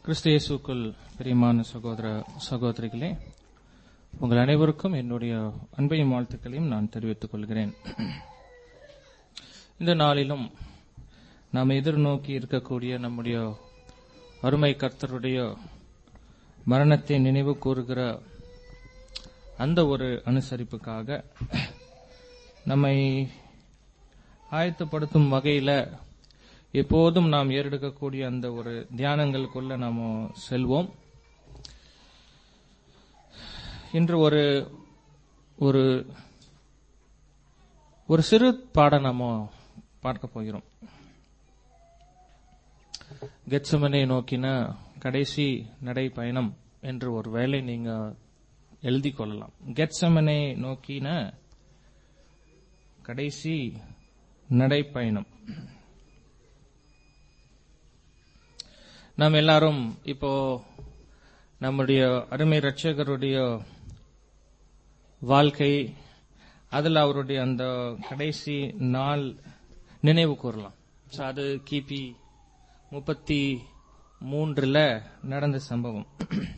கிறிஸ்து இயேசுக்குள் பிரியமான சகோதர சகோதரிகளே உங்கள் அனைவருக்கும் என்னுடைய அன்பையும் வாழ்த்துக்களையும் நான் தெரிவித்துக் கொள்கிறேன் இந்த நாளிலும் நாம் எதிர்நோக்கி இருக்கக்கூடிய நம்முடைய அருமை கர்த்தருடைய மரணத்தை நினைவு கூறுகிற அந்த ஒரு அனுசரிப்புக்காக நம்மை ஆயத்தப்படுத்தும் வகையில எப்போதும் நாம் ஏறெடுக்கக்கூடிய அந்த ஒரு தியானங்களுக்குள்ள நாம் செல்வோம் இன்று ஒரு ஒரு ஒரு சிறு பாடம் நாம பார்க்க போகிறோம் கெட்சமனை நோக்கின கடைசி நடை பயணம் என்று ஒரு வேலை நீங்க எழுதி கொள்ளலாம் கெட்சமனை நோக்கின கடைசி நடைப்பயணம் நாம் எல்லாரும் இப்போ நம்முடைய அருமை ரட்சகருடைய வாழ்க்கை அதில் அவருடைய அந்த கடைசி நாள் நினைவு கூறலாம் So, அது கிபி முப்பத்தி மூன்றுல நடந்த சம்பவம்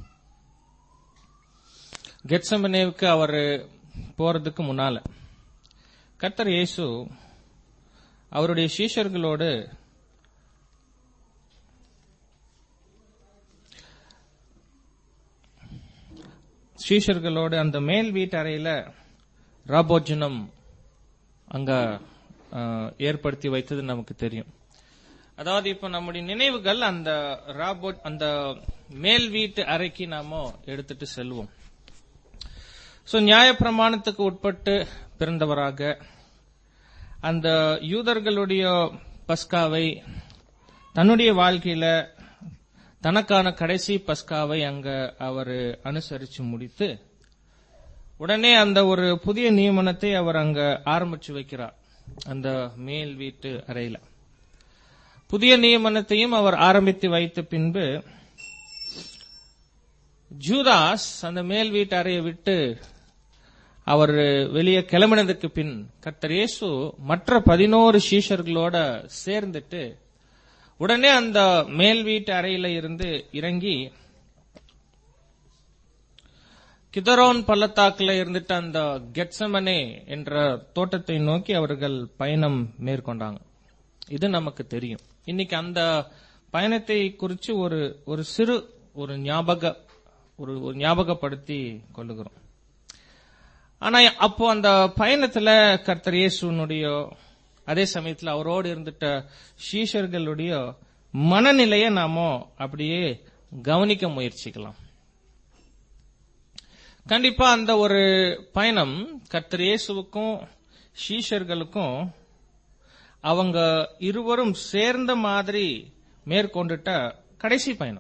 கெட்சமனேவுக்கு அவர் போறதுக்கு முன்னால கர்த்தர் இயேசு அவருடைய சீஷர்களோடு ஸ்ரீஷர்களோடு அந்த மேல் வீட்டு அறையில ராபோஜனம் அங்க அஹ், ஏற்படுத்தி வைத்தது நமக்கு தெரியும் அதாவது இப்ப நம்முடைய நினைவுகள் அந்த ராபோ அந்த மேல் வீட்டு அறைக்கு நாம எடுத்துட்டு செல்வோம் சோ நியாயப்பிரமாணத்துக்கு உட்பட்டு பிறந்தவராக அந்த யூதர்களுடைய பஸ்காவை தன்னுடைய வாழ்க்கையில தனக்கான கடைசி பஸ்காவை அங்க அவர் அனுசரிச்சு முடித்து உடனே அந்த ஒரு புதிய நியமனத்தை அவர் அங்க ஆரம்பிச்சு வைக்கிறார் அந்த மேல் வீட்டு அறையில புதிய நியமனத்தையும் அவர் ஆரம்பித்து வைத்த பின்பு ஜூதாஸ் அந்த மேல் வீட்டு அறையை விட்டு அவர் வெளியே கிளம்பினதுக்கு பின் கர்த்தர் இயேசு மற்ற பதினோரு சீஷர்களோட சேர்ந்துட்டு உடனே அந்த மேல் வீட்டு அறையில இருந்து இறங்கி கிதரோன் பள்ளத்தாக்குல இருந்துட்டு அந்த கெட்சமனே என்ற தோட்டத்தை நோக்கி அவர்கள் பயணம் மேற்கொண்டாங்க இது நமக்கு தெரியும் இன்னைக்கு அந்த பயணத்தை குறித்து ஒரு ஒரு சிறு ஒரு ஞாபக ஒரு ஒரு ஞாபகப்படுத்தி கொள்ளுகிறோம் ஆனா அப்போ அந்த பயணத்துல கர்த்தர் இயேசுனுடைய அதே சமயத்துல அவரோடு இருந்துட்ட சீஷர்களுடைய மனநிலையை நாம அப்படியே கவனிக்க முயற்சிக்கலாம் கண்டிப்பா அந்த ஒரு பயணம் கர்த்தர் இயேசுவுக்கும் சீஷர்களுக்கும் அவங்க இருவரும் சேர்ந்த மாதிரி மேற்கொண்டுட்ட கடைசி பயணம்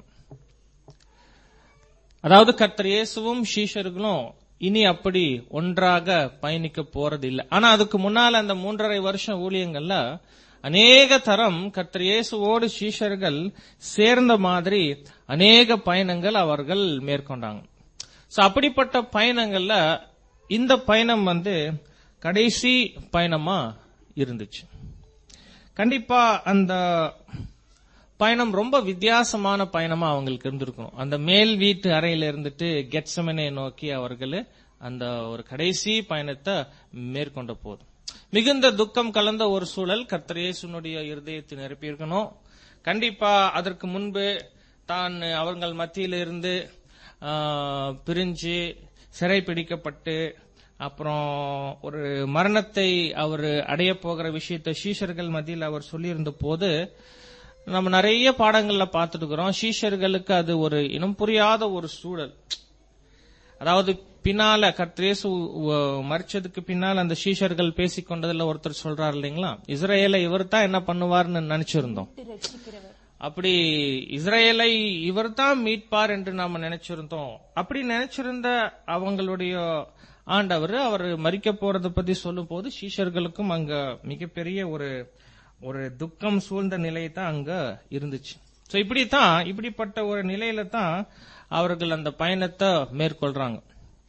அதாவது கர்த்தர் இயேசுவும் சீஷர்களும் இனி அப்படி ஒன்றாக பயணிக்க போறது இல்லை ஆனா அதுக்கு முன்னால அந்த மூன்றரை வருஷம் ஊழியங்கள்ல அநேக தரம் கர்த்தர் இயேசுவோடு சீஷர்கள் சேர்ந்த மாதிரி அநேக பயணங்கள் அவர்கள் மேற்கொண்டாங்க சோ அப்படிப்பட்ட பயணங்கள்ல இந்த பயணம் வந்து கடைசி பயணமா இருந்துச்சு கண்டிப்பா அந்த பயணம் ரொம்ப வித்தியாசமான பயணமா அவங்களுக்கு இருந்திருக்கும் அந்த மேல் வீட்டு அறையில இருந்துட்டு கெட்சமனை நோக்கி அவர்கள் அந்த ஒரு கடைசி பயணத்தை மேற்கொண்ட போது மிகுந்த துக்கம் கலந்த ஒரு சூழல் கர்த்தரேசுனுடைய இருதயத்தை நிரப்பியிருக்கணும் கண்டிப்பா அதற்கு முன்பு தான் அவர்கள் மத்தியில இருந்து ஆஹ், பிரிஞ்சு சிறை பிடிக்கப்பட்டு அப்புறம் ஒரு மரணத்தை அவர் அடைய போகிற விஷயத்தை சீஷர்கள் மத்தியில் அவர் சொல்லியிருந்த போது நம்ம நிறைய பாடங்கள்ல பார்த்துட்டு இருக்கிறோம் சீஷர்களுக்கு அது ஒரு இனம் புரியாத ஒரு சூழல் அதாவது பின்னால கர்த்தரேசு மறிச்சதுக்கு பின்னால் அந்த சீஷர்கள் பேசிக்கொண்டதுல ஒருத்தர் சொல்றாரு இல்லைங்களா இஸ்ரேலை இவர் தான் என்ன பண்ணுவார்னு நினைச்சிருந்தோம் அப்படி இஸ்ரேலை இவர் தான் மீட்பார் என்று நாம நினைச்சிருந்தோம் அப்படி நினைச்சிருந்த அவங்களுடைய ஆண்டவர் அவர் மறிக்க போறதை பத்தி சொல்லும் போது சீஷர்களுக்கும் அங்க மிகப்பெரிய ஒரு ஒரு துக்கம் சூழ்ந்த நிலை தான் அங்க இருந்துச்சு சோ இப்படித்தான் இப்படிப்பட்ட ஒரு நிலையில தான் அவர்கள் அந்த பயணத்தை மேற்கொள்றாங்க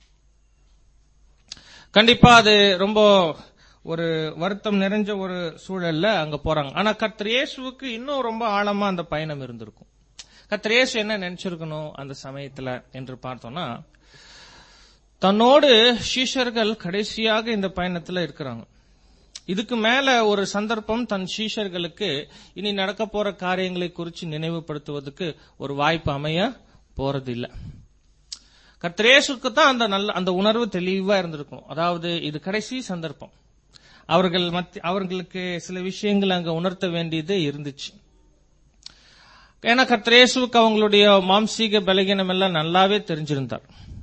கண்டிப்பா அது ரொம்ப ஒரு வருத்தம் நிறைஞ்ச ஒரு சூழல்ல அங்க போறாங்க ஆனா கர்த்தர் இயேசுவுக்கு இன்னும் ரொம்ப ஆழமா அந்த பயணம் இருந்திருக்கும் கத்திரேசு என்ன நினைச்சிருக்கணும் அந்த சமயத்துல என்று பார்த்தோம்னா தன்னோடு சீஷர்கள் கடைசியாக இந்த பயணத்துல இருக்கிறாங்க இதுக்கு மேல ஒரு சந்தர்ப்பம் தன் சீஷர்களுக்கு இனி நடக்க போற காரியங்களை குறித்து நினைவுபடுத்துவதற்கு ஒரு வாய்ப்பு அமைய போறதில்லை கர்த்தரேசுக்கு தான் அந்த நல்ல அந்த உணர்வு தெளிவா இருந்திருக்கும் அதாவது இது கடைசி சந்தர்ப்பம் அவர்கள் மத்தி அவர்களுக்கு சில விஷயங்கள் அங்க உணர்த்த வேண்டியது இருந்துச்சு ஏன்னா கர்த்தரேசுவுக்கு அவங்களுடைய மாம்சீக பலகீனம் எல்லாம் நல்லாவே தெரிஞ்சிருந்தார்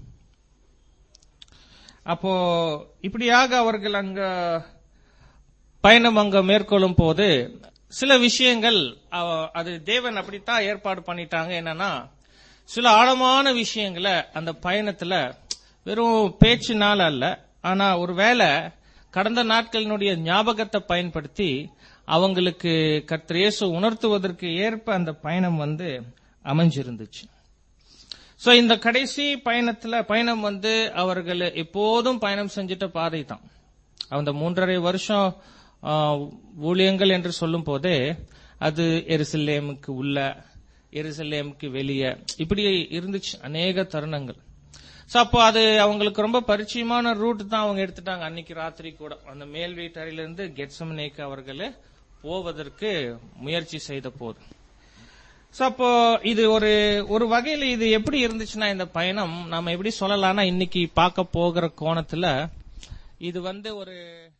அப்போ இப்படியாக அவர்கள் அங்க பயணம் அங்க மேற்கொள்ளும் போது சில விஷயங்கள் அவ- அது தேவன் அப்படித்தான் ஏற்பாடு பண்ணிட்டாங்க என்னன்னா சில ஆழமான விஷயங்களை அந்த பயணத்துல வெறும் பேச்சினால அல்ல ஆனா ஒருவேளை கடந்த நாட்களினுடைய ஞாபகத்தை பயன்படுத்தி அவங்களுக்கு கர்த்தர் இயேசு உணர்த்துவதற்கு ஏற்ப அந்த பயணம் வந்து அமைஞ்சிருந்துச்சு சோ இந்த கடைசி பயணத்துல பயணம் வந்து அவர்கள் எப்போதும் பயணம் செஞ்சிட்ட பாதை தான் அந்த மூன்றரை வருஷம் ஆ, ஊழியங்கள் என்று சொல்லும் போதே அது எருசலேமுக்கு உள்ள எருசலேமுக்கு வெளியே இப்படி இருந்துச்சு அநேக தருணங்கள் சோ அப்போ அது அவங்களுக்கு ரொம்ப பரிச்சயமான ரூட் தான் அவங்க எடுத்துட்டாங்க அன்னைக்கு ராத்திரி கூட அந்த மேல் வீட்டறையிலிருந்து கெட்சமனேக்கு அவர்கள் போவதற்கு முயற்சி செய்த போது சோ அப்போ இது ஒரு ஒரு வகையில இது எப்படி இருந்துச்சுன்னா இந்த பயணம் நாம எப்படி சொல்லலாம்னா இன்னைக்கு பார்க்க போகிற கோணத்துல இது வந்து ஒரு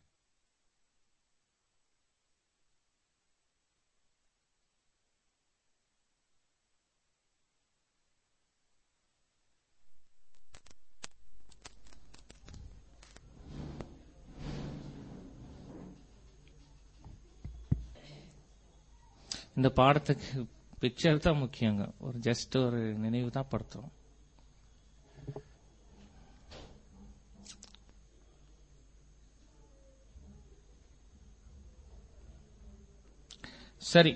இந்த பாடத்துக்கு பிக்சர் தான் முக்கியங்க ஒரு ஜஸ்ட் ஒரு நினைவு தான் படுத்துறோம் சரி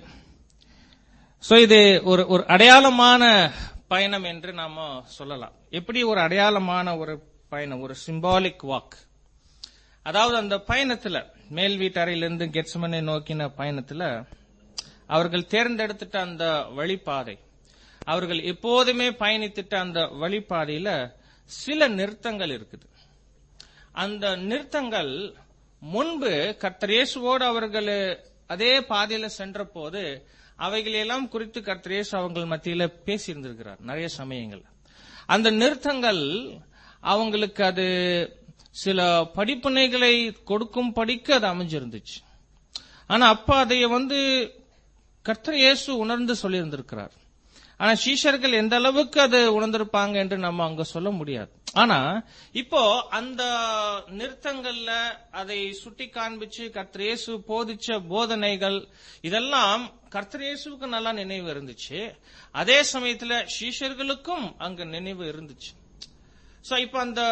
சோ இது ஒரு ஒரு அடையாளமான பயணம் என்று நாம சொல்லலாம் எப்படி ஒரு அடையாளமான ஒரு பயணம் ஒரு சிம்பாலிக் வாக் அதாவது அந்த பயணத்துல மேல் வீட்டறையிலிருந்து கெட்ஸ்மனை நோக்கின பயணத்துல அவர்கள் தேர்ந்தெடுத்துட்ட அந்த வழிபாதை அவர்கள் எப்போதுமே பயணித்துட்ட அந்த வழிபாதையில சில நிறுத்தங்கள் இருக்குது அந்த நிறுத்தங்கள் முன்பு கர்த்தர் இயேசுவோடு அவர்கள் அதே பாதையில சென்ற போது அவைகளெல்லாம் குறித்து கர்த்தர் இயேசு அவங்கள் மத்தியில பேசியிருந்திருக்கிறார் நிறைய சமயங்கள் அந்த நிறுத்தங்கள் அவங்களுக்கு அது சில படிப்பினைகளை கொடுக்கும் படிக்க அது அமைஞ்சிருந்துச்சு ஆனா அப்ப அதைய வந்து கர்த்தர் இயேசு உணர்ந்து சொல்லியிருந்திருக்கிறார் ஆனா சீஷர்கள் எந்த அளவுக்கு அது உணர்ந்திருப்பாங்க என்று நம்ம அங்க சொல்ல முடியாது ஆனா இப்போ அந்த நிறுத்தங்கள்ல அதை சுட்டி காண்பிச்சு கர்த்தர் இயேசு போதிச்ச போதனைகள் இதெல்லாம் கர்த்தர் இயேசுவுக்கு நல்லா நினைவு இருந்துச்சு அதே சமயத்துல சீஷர்களுக்கும் அங்க நினைவு இருந்துச்சு சோ இப்ப அந்த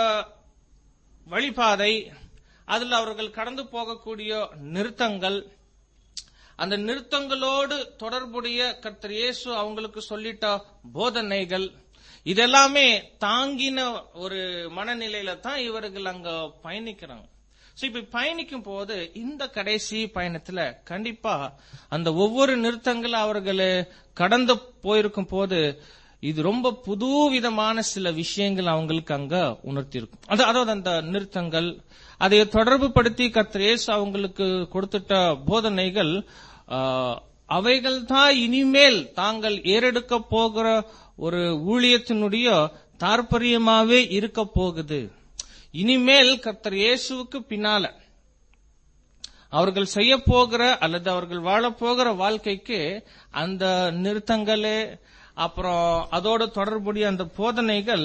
வழிபாதை அதுல அவர்கள் கடந்து போகக்கூடிய நிறுத்தங்கள் அந்த நிறுத்தங்களோடு தொடர்புடைய கர்த்தர் இயேசு அவங்களுக்கு சொல்லிட்ட போதனைகள் இதெல்லாமே தாங்கின ஒரு மனநிலையில தான் இவர்கள் அங்க பயணிக்கிறாங்க சோ இப்ப பயணிக்கும் போது இந்த கடைசி பயணத்துல கண்டிப்பா அந்த ஒவ்வொரு நிறுத்தங்கள் அவர்கள் கடந்து போயிருக்கும் போது இது ரொம்ப புது விதமான சில விஷயங்கள் அவங்களுக்கு அங்க உணர்த்தியிருக்கும் அது அதாவது அந்த நிறுத்தங்கள் அதை தொடர்பு படுத்தி கர்த்தர் இயேசு அவங்களுக்கு கொடுத்துட்ட போதனைகள் அவைகள் தான் இனிமேல் தாங்கள் ஏறெடுக்க போகிற ஒரு ஊழியத்தினுடைய தாற்பயமாவே இருக்க போகுது இனிமேல் கர்த்தர் இயேசுவுக்கு பின்னால அவர்கள் செய்ய போகிற அல்லது அவர்கள் வாழ போகிற வாழ்க்கைக்கு அந்த நிறுத்தங்களே அப்புறம் அதோட தொடர்புடைய அந்த போதனைகள்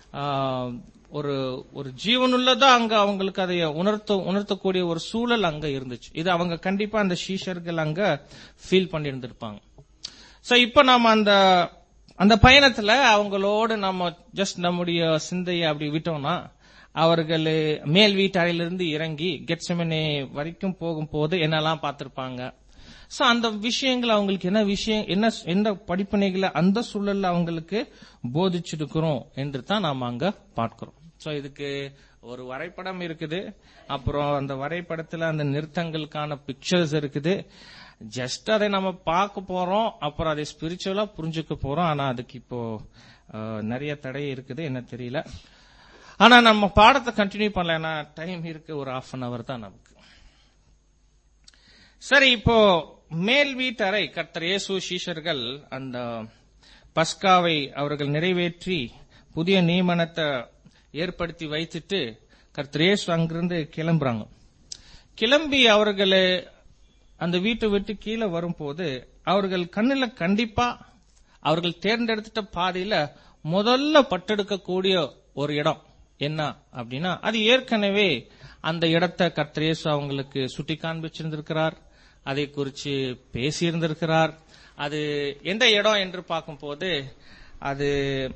ஒரு ஒரு ஜீவனுள்ளதா அங்க அவங்களுக்கு அதை உணர்த்த உணர்த்தக்கூடிய ஒரு சூழல் அங்க இருந்துச்சு இது அவங்க கண்டிப்பா அந்த சீஷர்கள் அங்க ஃபீல் பண்ணியிருந்திருப்பாங்க சோ இப்ப நாம அந்த அந்த பயணத்துல அவங்களோடு நம்ம ஜஸ்ட் நம்முடைய சிந்தையை அப்படி விட்டோம்னா அவர்கள் மேல் வீட்டறையிலிருந்து இறங்கி கெட்சமனே வரைக்கும் போகும்போது என்னெல்லாம் பார்த்திருப்பாங்க சோ அந்த விஷயங்கள் அவங்களுக்கு என்ன விஷயம் என்ன எந்த படிப்பினைகளை அந்த சூழல்ல அவங்களுக்கு போதிச்சிருக்கிறோம் என்று தான் நாம அங்க பார்க்கிறோம் சோ இதுக்கு ஒரு வரைபடம் இருக்குது அப்புறம் அந்த வரைபடத்துல அந்த நிறுத்தங்களுக்கான பிக்சர்ஸ் இருக்குது ஜஸ்ட் அதை நம்ம பார்க்க போறோம் அப்புறம் அதை ஸ்பிரிச்சுவலா புரிஞ்சுக்க போறோம் ஆனா அதுக்கு இப்போ அஹ், நிறைய தடை இருக்குது என்ன தெரியல ஆனா நம்ம பாடத்தை கண்டினியூ பண்ணல டைம் இருக்கு ஒரு half அன் அவர் தான் நமக்கு சரி இப்போ மேல் வீட்டறை கர்த்தர் இயேசு சீஷர்கள் அந்த பஸ்காவை அவர்கள் நிறைவேற்றி புதிய நியமனத்தை ஏற்படுத்தி வைத்துட்டு கர்த்தர் இயேசு அங்கிருந்து கிளம்புறாங்க கிளம்பி அவர்கள் அந்த வீட்டை விட்டு கீழே வரும்போது அவர்கள் கண்ணுல கண்டிப்பா அவர்கள் தேர்ந்தெடுத்துட்ட பாதையில முதல்ல பட்டெடுக்கக்கூடிய ஒரு இடம் என்ன அப்படின்னா அது ஏற்கனவே அந்த இடத்தை கர்த்தர் இயேசு அவங்களுக்கு சுட்டி காண்பிச்சிருந்திருக்கிறார் அதை குறித்து பேசியிருந்திருக்கிறார் அது எந்த இடம் என்று பார்க்கும்போது அது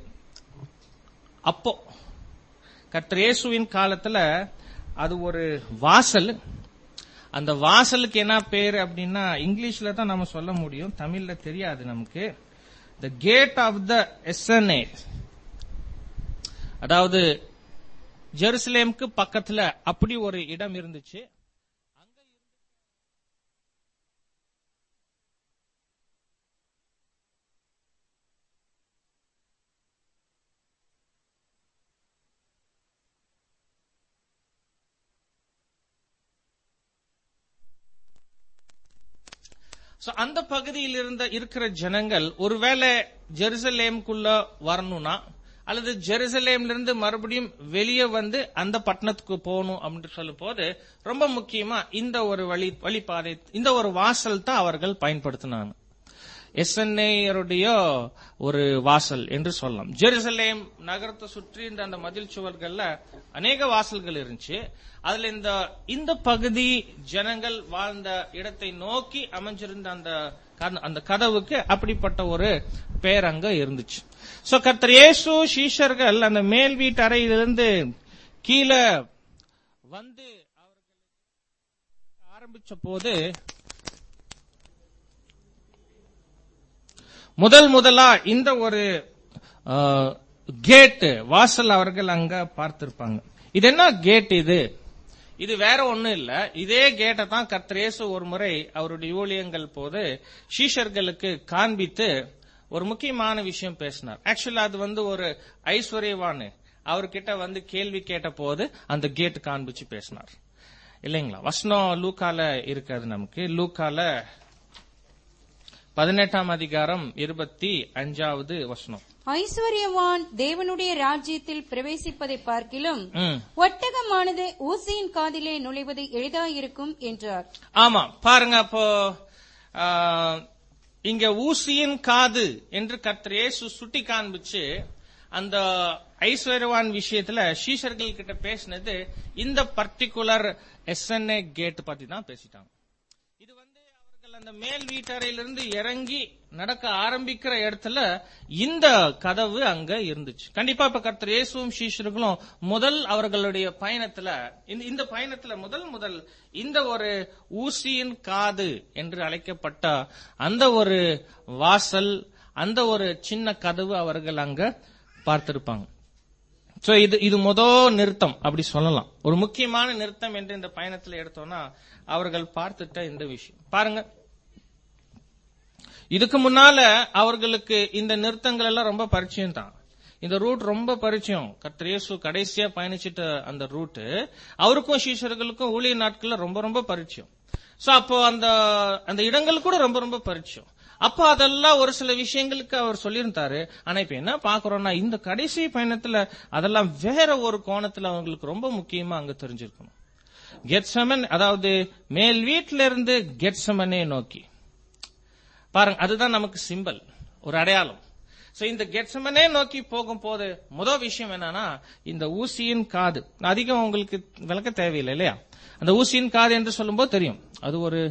அப்போ கர்த்தர் இயேசுவின் காலத்துல அது ஒரு வாசல் அந்த வாசலுக்கு என்ன பேர் அப்படின்னா இங்கிலீஷ்ல தான் நம்ம சொல்ல முடியும் தமிழ்ல தெரியாது நமக்கு the gate of the Essenes அதாவது ஜெருசலேமுக்கு பக்கத்துல அப்படி ஒரு இடம் இருந்துச்சு சோ அந்த பகுதியில் இருந்த இருக்கிற ஜனங்கள் ஒருவேளை ஜெருசலேமுக்குள்ள வரணும்னா அல்லது ஜெருசலேம்ல இருந்து மறுபடியும் வெளியே வந்து அந்த பட்டணத்துக்கு போகணும் அப்படின்னு சொல்லும் போது ரொம்ப முக்கியமா இந்த ஒரு வழி வழிபாதை இந்த ஒரு வாசல் தான் அவர்கள் பயன்படுத்தினாங்க எஸ்என்ஏயருடைய ஒரு வாசல் என்று சொல்லலாம் ஜெருசலேம் நகரத்தை சுற்றி இந்த அந்த மதில் சுவர்கள்ல அநேக வாசல்கள் இருந்துச்சு அதுல இந்த இந்த பகுதி ஜனங்கள் வாழ்ந்த இடத்தை நோக்கி அமைஞ்சிருந்த அந்த கத- அந்த கதவுக்கு அப்படிப்பட்ட ஒரு பெயர் அங்க இருந்துச்சு சோ கர்த்தர் இயேசு சீஷர்கள் அந்த மேல் வீட்டு அறையிலிருந்து கீழே வந்து அவர்கள் ஆரம்பிச்ச போது முதல் முதலா இந்த ஒரு கேட் வாசல் அவர்கள் அங்க பார்த்திருப்பாங்க இது என்ன கேட் இது இது வேற ஒண்ணும் இல்ல இதே கேட்டை தான் கர்த்தர் இயேசு ஒரு முறை அவருடைய ஊழியங்கள் போது சீஷர்களுக்கு காண்பித்து ஒரு முக்கியமான விஷயம் பேசினார் ஆக்சுவலா அது வந்து ஒரு ஐஸ்வர்யவான் அவர்கிட்ட வந்து கேள்வி கேட்ட போது அந்த கேட் காண்பிச்சு பேசினார் இல்லைங்களா வசனம் லூக்கால இருக்காது நமக்கு லூக்கால பதினெட்டாம் அதிகாரம் இருபத்தி அஞ்சாவது வசனம் ஐஸ்வர்யவான் தேவனுடைய ராஜ்யத்தில் பிரவேசிப்பதை பார்க்கிலும் ம். ஒட்டகமானது ஊசியின் காதிலே நுழைவது எளிதாயிருக்கும் என்றார் ஆமா பாருங்க அப்போ ஆ, இங்க ஊசியின் காது என்று கர்த்தர் இயேசு சுட்டி காண்பிச்சு அந்த ஐஸ்வர்யவான் விஷயத்துல சீஷர்கள் கிட்ட பேசினது இந்த பர்டிகுலர் எஸ்என்ஏ கேட் பத்தி தான் பேசிட்டாங்க இது வந்து அவர்கள் அந்த மேல் வீட்டறையிலிருந்து இறங்கி நடக்க ஆரம்பிக்கிற இடத்துல இந்த கதவு அங்க இருந்துச்சு கண்டிப்பா இப்ப கர்த்தர் இயேசுவும் சீஷர்களும் முதல் அவர்களுடைய பயணத்துல இந்த- இந்த பயணத்துல முதல் முதல் இந்த ஒரு ஊசியின் காது என்று அழைக்கப்பட்ட அந்த ஒரு வாசல் அந்த ஒரு சின்ன கதவு அவர்கள் அங்க பார்த்திருப்பாங்க சோ இது இது முத நிறுத்தம் அப்படி சொல்லலாம் ஒரு முக்கியமான நிறுத்தம் என்று இந்த பயணத்துல எடுத்தோம்னா அவர்கள் பார்த்துட்ட இந்த விஷயம் பாருங்க இதுக்கு முன்னால அவர்களுக்கு இந்த நிறுத்தங்கள் எல்லாம் ரொம்ப பரிச்சயம் தான் இந்த ரூட் ரொம்ப பரிச்சயம் கர்த்தர் இயேசு கடைசியா பயணிச்சிட்ட அந்த ரூட் அவருக்கும் சீஷர்களுக்கும் ஊழிய நாட்கள்ல ரொம்ப ரொம்ப பரிச்சயம் சோ அப்போ அந்த அந்த இடங்கள் கூட ரொம்ப ரொம்ப பரிச்சயம் அப்போ அதெல்லாம் ஒரு சில விஷயங்களுக்கு அவர் சொல்லியிருந்தாரு ஆனா இப்ப என்ன பாக்குறோம்னா இந்த கடைசி பயணத்துல அதெல்லாம் வேற ஒரு கோணத்துல அவங்களுக்கு ரொம்ப முக்கியமா அங்க தெரிஞ்சிருக்கணும் கெட்சமன் அதாவது மேல் வீட்டில இருந்து கெட்சமனே நோக்கி பாருங்க அதுதான் நமக்கு சிம்பல் ஒரு அடையாளம் சோ இந்த கெட்சமனே நோக்கி போகும் போது முதல் விஷயம் என்னன்னா இந்த ஊசியின் காது அதிகம் உங்களுக்கு விளக்க தேவையில்லை இல்லையா அந்த ஊசியின் காது என்று சொல்லும்போது தெரியும் அது ஒரு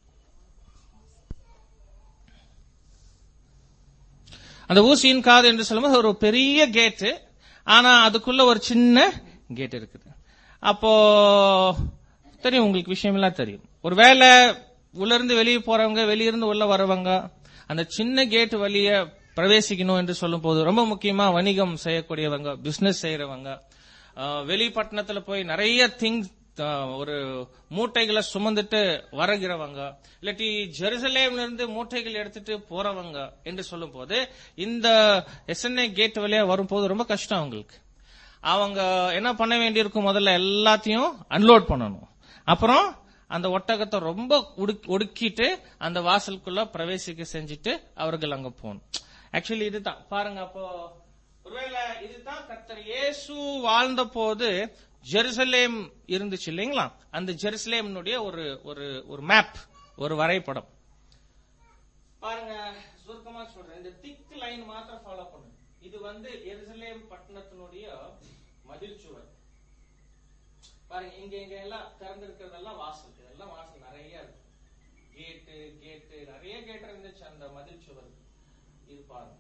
அந்த ஊசியின் காது என்று சொல்லும்போது ஒரு பெரிய கேட்டு ஆனா அதுக்குள்ள ஒரு சின்ன கேட் இருக்குது அப்போ தெரியும் உங்களுக்கு விஷயம் எல்லாம் தெரியும் ஒருவேளை உள்ள இருந்து வெளியே போறவங்க வெளியிருந்து உள்ள வரவங்க அந்த சின்ன கேட் வழிய பிரவேசிக்கணும் என்று சொல்லும் போது ரொம்ப முக்கியமா வணிகம் செய்யக்கூடியவங்க பிசினஸ் செய்யறவங்க அஹ், வெளி பட்டணத்துல போய் நிறைய திங்ஸ் த- ஒரு மூட்டைகளை சுமந்துட்டு வருகிறவங்க இல்லாட்டி ஜெருசலேம்ல இருந்து மூட்டைகள் எடுத்துட்டு போறவங்க என்று சொல்லும் போது இந்த எஸ்என்ஏ கேட் வழியா வரும்போது ரொம்ப கஷ்டம் அவங்களுக்கு அவங்க என்ன பண்ண வேண்டியிருக்கும் முதல்ல எல்லாத்தையும் அன்லோட் பண்ணணும் அப்புறம் அந்த ஒட்டகத்தை ரொம்ப உடுக்- ஒடுக்கிட்டு அந்த வாசலுக்குள்ள பிரவேசிக்க செஞ்சுட்டு அவர்கள் அங்க போகணும் ஆக்சுவலி இதுதான் பாருங்க அப்போ ஒருவேளை இதுதான் கர்த்தர் இயேசு வாழ்ந்த போது ஜெருசலேம் இருந்துச்சு இல்லைங்களா அந்த ஜெருசலேம்னுடைய ஒரு ஒரு ஒரு மேப் ஒரு வரைபடம் பாருங்க சுருக்கமா சொல்றேன் இந்த திக் லைன் மாத்திரம் ஃபாலோ பண்ணுங்க இது வந்து எருசலேம் பட்டணத்தினுடைய மதில் சுவர் பாருங்க இங்க இங்க எல்லாம் திறந்திருக்கிறதெல்லாம் வாசல் இதெல்லாம் வாசல் நிறைய இருக்கு கேட்டு கேட்டு நிறைய கேட் இருந்துச்சு அந்த மதில் சுவர் இது பாருங்க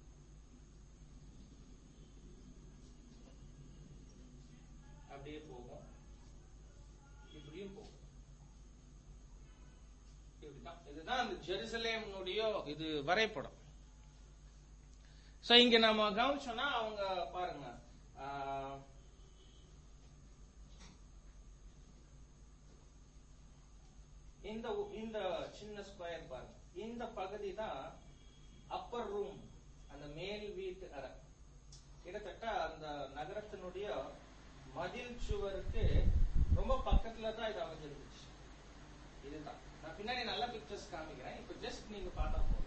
அப்படியே போகும் இப்படியும் போகும் இப்படிதான் இதுதான் அந்த ஜெருசலேம்னுடைய இது வரைபடம் சோ இங்க நம்ம கவனிச்சோம்னா அவங்க பாருங்க ஆஹ், இந்த உ- இந்த சின்ன ஸ்கொயர் பாருங்க இந்த பகுதி தான் அப்பர் ரூம் அந்த மேல் வீட்டு அறை கிட்டத்தட்ட அந்த நகரத்தினுடைய மதில் சுவருக்கு ரொம்ப பக்கத்துல தான் இது அமைஞ்சிருந்துச்சு இதுதான் நான் பின்னாடி நல்ல பிக்சர்ஸ் காமிக்கிறேன் இப்ப ஜஸ்ட் நீங்க பார்த்தா போதும்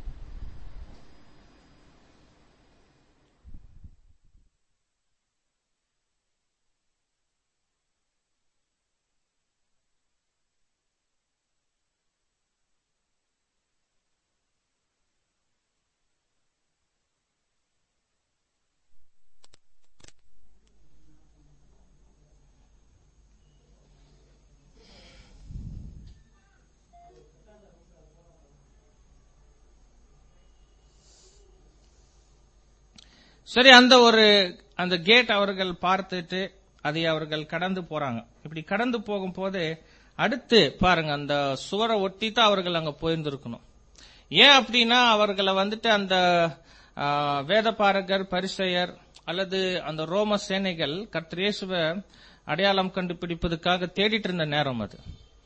சரி அந்த ஒரு அந்த கேட் அவர்கள் பார்த்துட்டு அதை அவர்கள் கடந்து போறாங்க இப்படி கடந்து போகும்போது அடுத்து பாருங்க அந்த சுவரை ஒட்டி தான் அவர்கள் அங்க போயிருந்திருக்கணும் ஏன் அப்படின்னா அவர்களை வந்துட்டு அந்த ஆ, வேதபாரகர் பரிசெயர் அல்லது அந்த ரோம சேனைகள் கர்த்தர் இயேசுவை அடையாளம் கண்டுபிடிப்பதற்காக தேடிட்டு இருந்த நேரம் அது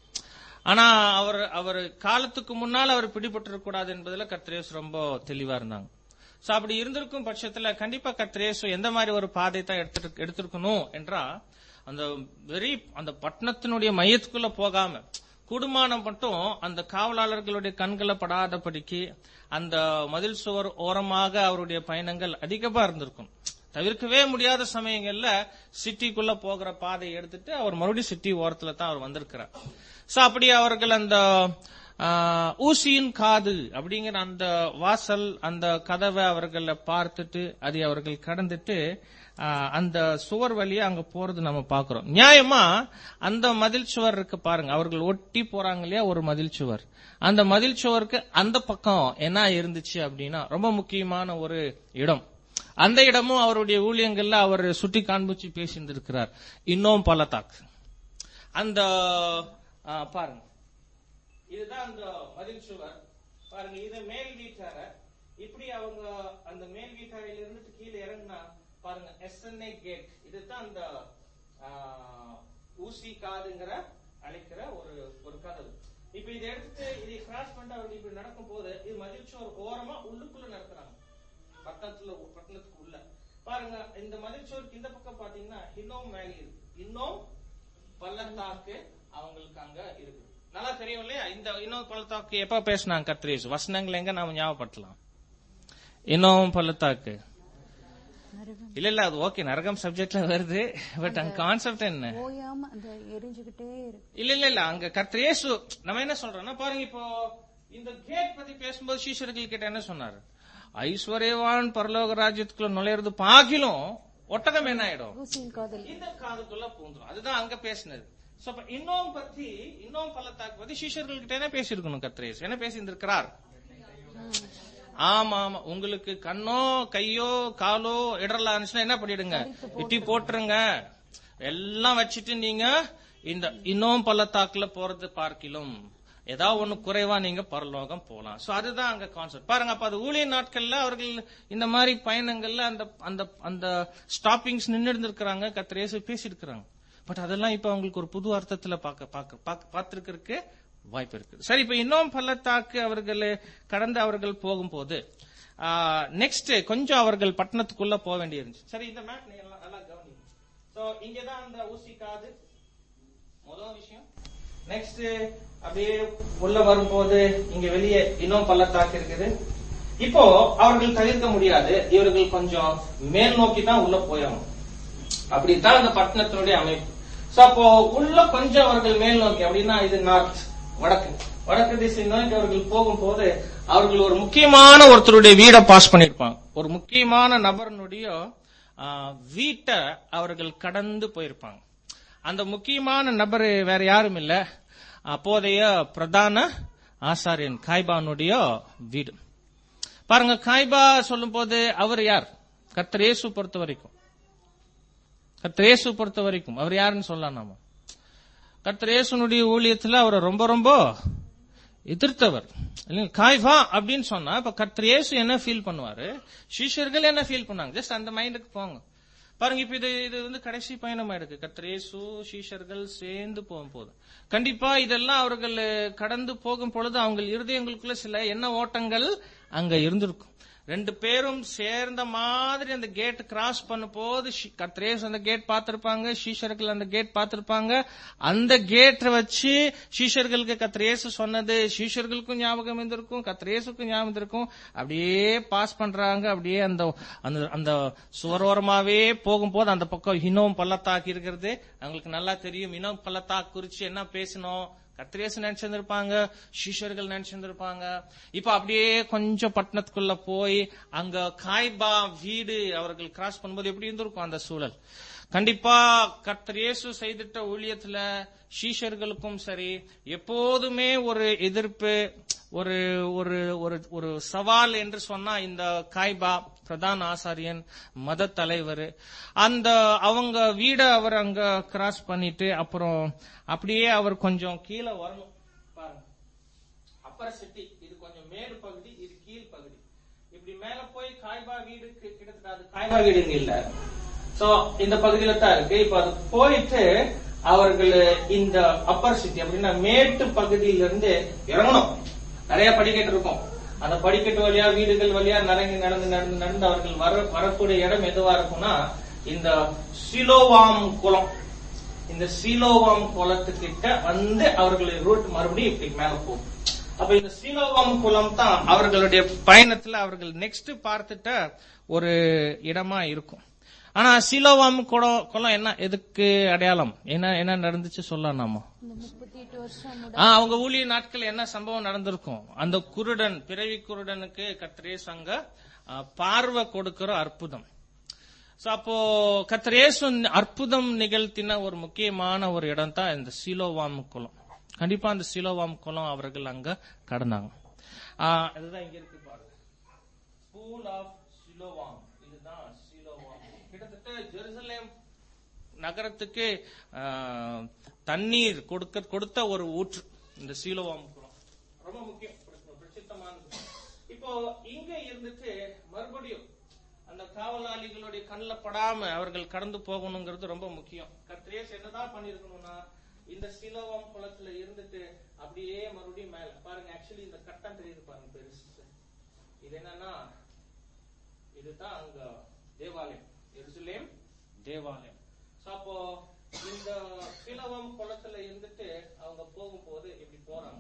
ஆனா அவர் அவர் காலத்துக்கு முன்னால் அவர் பிடிபட்டிருக்க கூடாது என்பதுல கர்த்தரேசு ரொம்ப தெளிவா இருந்தாங்க சோ அப்படி இருந்திருக்கும் பட்சத்துல கண்டிப்பா கர்த்தரேசு எந்த மாதிரி ஒரு பாதை தான் எடுத்துட்டு எடுத்திருக்கணும் என்றா அந்த வெறி அந்த பட்டணத்தினுடைய மையத்துக்குள்ள போகாம குடுமானம் மட்டும் அந்த காவலாளர்களுடைய கண்களை படாதபடிக்கு அந்த மதில் சுவர் ஓரமாக அவருடைய பயணங்கள் அதிகமா இருந்திருக்கும் தவிர்க்கவே முடியாத சமயங்கள்ல சிட்டிக்குள்ள போகிற பாதையை எடுத்துட்டு அவர் மறுபடியும் சிட்டி ஓரத்துல தான் அவர் வந்திருக்கிறார் சோ அப்படி அவர்கள் அந்த ஆ, ஊசியின் காது அப்படிங்கிற அந்த வாசல் அந்த கதவை அவர்கள் பார்த்துட்டு அதை அவர்கள் கடந்துட்டு ஆ, அந்த சுவர் வழியா அங்க போறது நம்ம பாக்குறோம் நியாயமா அந்த மதில் சுவர் இருக்கு பாருங்க அவர்கள் ஒட்டி போறாங்க இல்லையா ஒரு மதில் சுவர் அந்த மதில் சுவருக்கு அந்த பக்கம் என்ன இருந்துச்சு அப்படின்னா ரொம்ப முக்கியமான ஒரு இடம் அந்த இடமும் அவருடைய ஊழியங்கள்ல அவர் சுட்டி காண்பிச்சு பேசியிருந்திருக்கிறார் இன்னும் பள்ளத்தாக்கு அந்த ஆ, பாருங்க இதுதான் அந்த மதில் சுவர் பாருங்க இது மேல் வீட்டார இப்படி அவங்க அந்த மேல் வீட்டாரையில இருந்துட்டு கீழே இறங்குனா பாருங்க எஸ்என்ஏ கேட் இதுதான் அந்த ஆ, ஊசி காதுங்கிற அழைக்கிற ஒரு ஒரு கதவு இப்ப இதை எடுத்துட்டு இதை கிராஸ் பண்ணிட்டு அவங்க இப்படி நடக்கும் போது இது மதில் சுவர் ஓரமா உள்ளுக்குள்ள நடத்துறாங்க பட்டணத்துல பட்டணத்துக்கு உள்ள பாருங்க இந்த மதில் சுவருக்கு இந்த பக்கம் பாத்தீங்கன்னா இன்னும் வேலி இருக்கு இன்னும் பள்ளத்தாக்கு அவங்களுக்கு அங்க இருக்கு நல்லா தெரியும் இல்லையா இந்த இன்னும் பள்ளத்தாக்கு எப்ப பேசினாங்க கத்ரீஸ் வசனங்கள் எங்க நாம ஞாபகப்படுத்தலாம் இன்னும் பள்ளத்தாக்கு இல்ல இல்ல அது ஓகே நரகம் சப்ஜெக்ட்ல வருது பட் அங்க கான்செப்ட் என்ன ஓயாம அந்த எரிஞ்சுகிட்டே இருக்கு இல்ல இல்ல இல்ல அங்க கர்த்தரேசு நம்ம என்ன சொல்றோம்னா பாருங்க இப்போ இந்த கேட் பத்தி பேசும்போது சீஷர்கள் கிட்ட என்ன சொன்னாரு ஐஸ்வர்யவான் பரலோக ராஜ்யத்துக்குள்ள நுழையிறது பாக்கிலும் ஒட்டகம் என்ன ஆயிடும் ஊசியின் காதல் இந்த காதுக்குள்ள பூந்துரும் அதுதான் அங்க பேசினது சோ அப்ப இன்னும் பத்தி இன்னும் பள்ளத்தாக்கு பத்தி சீஷர்கள் கிட்ட என்ன பேசியிருக்கணும் கர்த்தரேசு என்ன பேசியிருந்திருக்கிறார் ஆமா ஆமா உங்களுக்கு கண்ணோ கையோ காலோ இடரலாம் இருந்துச்சுன்னா என்ன பண்ணிடுங்க வெட்டி போட்டுருங்க எல்லாம் வச்சுட்டு நீங்க இந்த இன்னும் பள்ளத்தாக்குல போறது பார்க்கிலும் ஏதாவது ஒண்ணு குறைவா நீங்க பரலோகம் போலாம் சோ அதுதான் அங்க கான்செப்ட் பாருங்க அப்ப அது ஊழிய நாட்கள்ல அவர்கள் இந்த மாதிரி பயணங்கள்ல அந்த அந்த அந்த ஸ்டாப்பிங்ஸ் நின்று இருந்திருக்கிறாங்க கத்திரேசு பேசி இருக்கிறாங்க பட் அதெல்லாம் இப்ப அவங்களுக்கு ஒரு புது அர்த்தத்துல பார்க்க பார்க்க பார்க்க- பார்த்திருக்கிறதுக்கு வாய்ப்பு இருக்கு சரி இப்ப இன்னும் பள்ளத்தாக்கு அவர்கள் கடந்து அவர்கள் போகும்போது நெக்ஸ்ட் கொஞ்சம் அவர்கள் பட்டணத்துக்குள்ள போக வேண்டியிருந்துச்சு சரி இந்த மேப் நீங்க நல்லா- நல்லா கவனிங்க சோ இங்கதான் அந்த ஊசி காது முதல் விஷயம் நெக்ஸ்ட் அப்படியே உள்ள வரும்போது இங்க வெளியே இன்னும் பள்ளத்தாக்கு இருக்குது இப்போ அவர்கள் தவிர்க்க முடியாது இவர்கள் கொஞ்சம் மேல் நோக்கி தான் உள்ள போயாகணும் அப்படித்தான் அந்த பட்டணத்தினுடைய அமைப்பு சோ அப்போ உள்ள கொஞ்சம் அவர்கள் மேல் நோக்கி அப்படின்னா இது நார்த் வடக்கு வடக்கு திசை நோக்கி அவர்கள் போகும்போது அவர்கள் ஒரு முக்கியமான ஒருத்தருடைய வீடை பாஸ் பண்ணிருப்பாங்க ஒரு முக்கியமான நபரனுடைய ஆ, வீட்டை அவர்கள் கடந்து போயிருப்பாங்க அந்த முக்கியமான நபர் வேற யாரும் இல்ல அப்போதைய பிரதான ஆசாரியன் காய்பானுடைய வீடு பாருங்க காய்பா சொல்லும் போது அவர் யார் கர்த்தர் இயேசு பொறுத்த வரைக்கும் கர்த்தர் இயேசு பொறுத்த வரைக்கும் அவர் யாருன்னு சொல்லலாம் நாம கர்த்தர் இயேசுனுடைய ஊழியத்துல அவரை ரொம்ப ரொம்ப எதிர்த்தவர் இல்லைங்க காய்பா அப்படின்னு சொன்னா இப்ப கர்த்தர் இயேசு என்ன ஃபீல் பண்ணுவாரு சிஷ்யர்கள் என்ன ஃபீல் பண்ணாங்க ஜஸ்ட் அந்த மைண்டுக்கு போங்க பாருங்க இப்ப இது இது வந்து கடைசி பயணமா இருக்கு கர்த்தர் இயேசு சீஷர்கள் சேர்ந்து போகும் போது கண்டிப்பா இதெல்லாம் அவர்கள் கடந்து போகும் பொழுது அவங்க இருதயங்களுக்குள்ள சில என்ன ஓட்டங்கள் அங்க இருந்திருக்கும் ரெண்டு பேரும் சேர்ந்த மாதிரி அந்த கேட் கிராஸ் பண்ணும் போது கத்ரேஸ் அந்த கேட் பார்த்திருப்பாங்க சீஷர்கள் அந்த கேட் பார்த்திருப்பாங்க அந்த கேட்டை வச்சு சீஷர்களுக்கு கத்ரேசு சொன்னது சீஷர்களுக்கும் ஞாபகம் இருந்திருக்கும் கத்ரேசுக்கும் ஞாபகம் இருந்திருக்கும் அப்படியே பாஸ் பண்றாங்க அப்படியே அந்த அந்த அந்த சுவரோரமாவே போகும்போது அந்த பக்கம் இன்னும் பள்ளத்தாக்கு இருக்கிறது அவங்களுக்கு நல்லா தெரியும் இன்னும் பள்ளத்தாக்கு குறிச்சு என்ன பேசணும் கத்திரேசு நினைச்சிருந்திருப்பாங்க சிஷர்கள் நினைச்சிருந்திருப்பாங்க இப்ப அப்படியே கொஞ்சம் பட்டணத்துக்குள்ள போய் அங்க காய்பா வீடு அவர்கள் கிராஸ் பண்ணும்போது எப்படி இருந்திருக்கும் அந்த சூழல் கண்டிப்பா கர்த்தர் இயேசு செய்திட்ட ஊழியத்துல சீஷர்களுக்கும் சரி எப்போதுமே ஒரு எதிர்ப்பு ஒரு ஒரு ஒரு ஒரு சவால் என்று சொன்னா இந்த காய்பா பிரதான ஆசாரியன் மத தலைவர் அந்த அவங்க வீட அவர் அங்க கிராஸ் பண்ணிட்டு அப்புறம் அப்படியே அவர் கொஞ்சம் கீழே வரணும் பாருங்க அப்பர் சிட்டி இது கொஞ்சம் மேல் பகுதி இது கீழ் பகுதி இப்படி மேல போய் காய்பா வீடுக்கு கிட்டத்தட்ட அது காய்பா வீடு இங்க இல்ல சோ இந்த பகுதியில தான் இருக்கு இப்ப அது போயிட்டு அவர்கள் இந்த அப்பர் சிட்டி அப்படின்னா மேட்டு பகுதியில இருந்து இறங்கணும் நிறைய படிக்கட்டு இருக்கும் அந்த படிக்கட்டு வழியா வீடுகள் வழியா நடந்து நடந்து நடந்து நடந்து அவர்கள் வர வரக்கூடிய இடம் எதுவா இருக்கும்னா இந்த சிலோவாம் குளம் இந்த சீலோவாம் குளத்துக்கிட்ட வந்து அவர்களுடைய ரூட் மறுபடியும் இப்படி மேல போகும் அப்ப இந்த சீலோவாம் குளம் தான் அவர்களுடைய பயணத்துல அவர்கள் நெக்ஸ்ட் பார்த்துட்ட ஒரு இடமா இருக்கும் ஆனா சீலோவாம் குளம் குளம் என்ன எதுக்கு அடையாளம் என்ன என்ன நடந்துச்சு சொல்லலாம் நாம இந்த முப்பத்தி எட்டு வருஷம் முட- ஆ, அவங்க ஊழிய நாட்கள் என்ன சம்பவம் நடந்திருக்கும் அந்த குருடன் பிறவி குருடனுக்கு கத்திரேஸ் அங்க ஆ, பார்வை கொடுக்கிற அற்புதம் சோ அப்போ கத்திரேசு அற்புதம் நிகழ்த்தின ஒரு முக்கியமான ஒரு இடம் தான் இந்த சீலோவாம் குளம் கண்டிப்பா அந்த சீலோவாம் குளம் அவர்கள் அங்க கடந்தாங்க ஆ, இதுதான் இங்க இருக்கு பாருங்க ஸ்கூல் ஆஃப் சிலோவாம் இதுதான் சிலோவாம் கிட்டத்தட்ட ஜெருசலேம் நகரத்துக்கு ஆ, தண்ணீர் கொடுக்க கொடுத்த ஒரு ஊற்று இந்த சீலோவாம் குளம் ரொம்ப முக்கியம் பிரசி- பிரசித்தமானது இப்போ இங்க இருந்துட்டு மறுபடியும் அந்த காவலாளிகளுடைய கண்ணில் படாம அவர்கள் கடந்து போகணுங்கிறது ரொம்ப முக்கியம் கத்ரேஸ் என்னதான் பண்ணிருக்கணும்னா இந்த சிலோவாம் குளத்துல இருந்துட்டு அப்படியே மறுபடியும் மேல பாருங்க ஆக்சுவலி இந்த கட்டம் தெரியுது பாருங்க பெருசு இது என்னன்னா இதுதான் அங்க தேவாலயம் எருசலேம் தேவாலயம் So, அப்போ இந்த சிலவம் குளத்துல இருந்துட்டு அவங்க போகும்போது இப்படி போறாங்க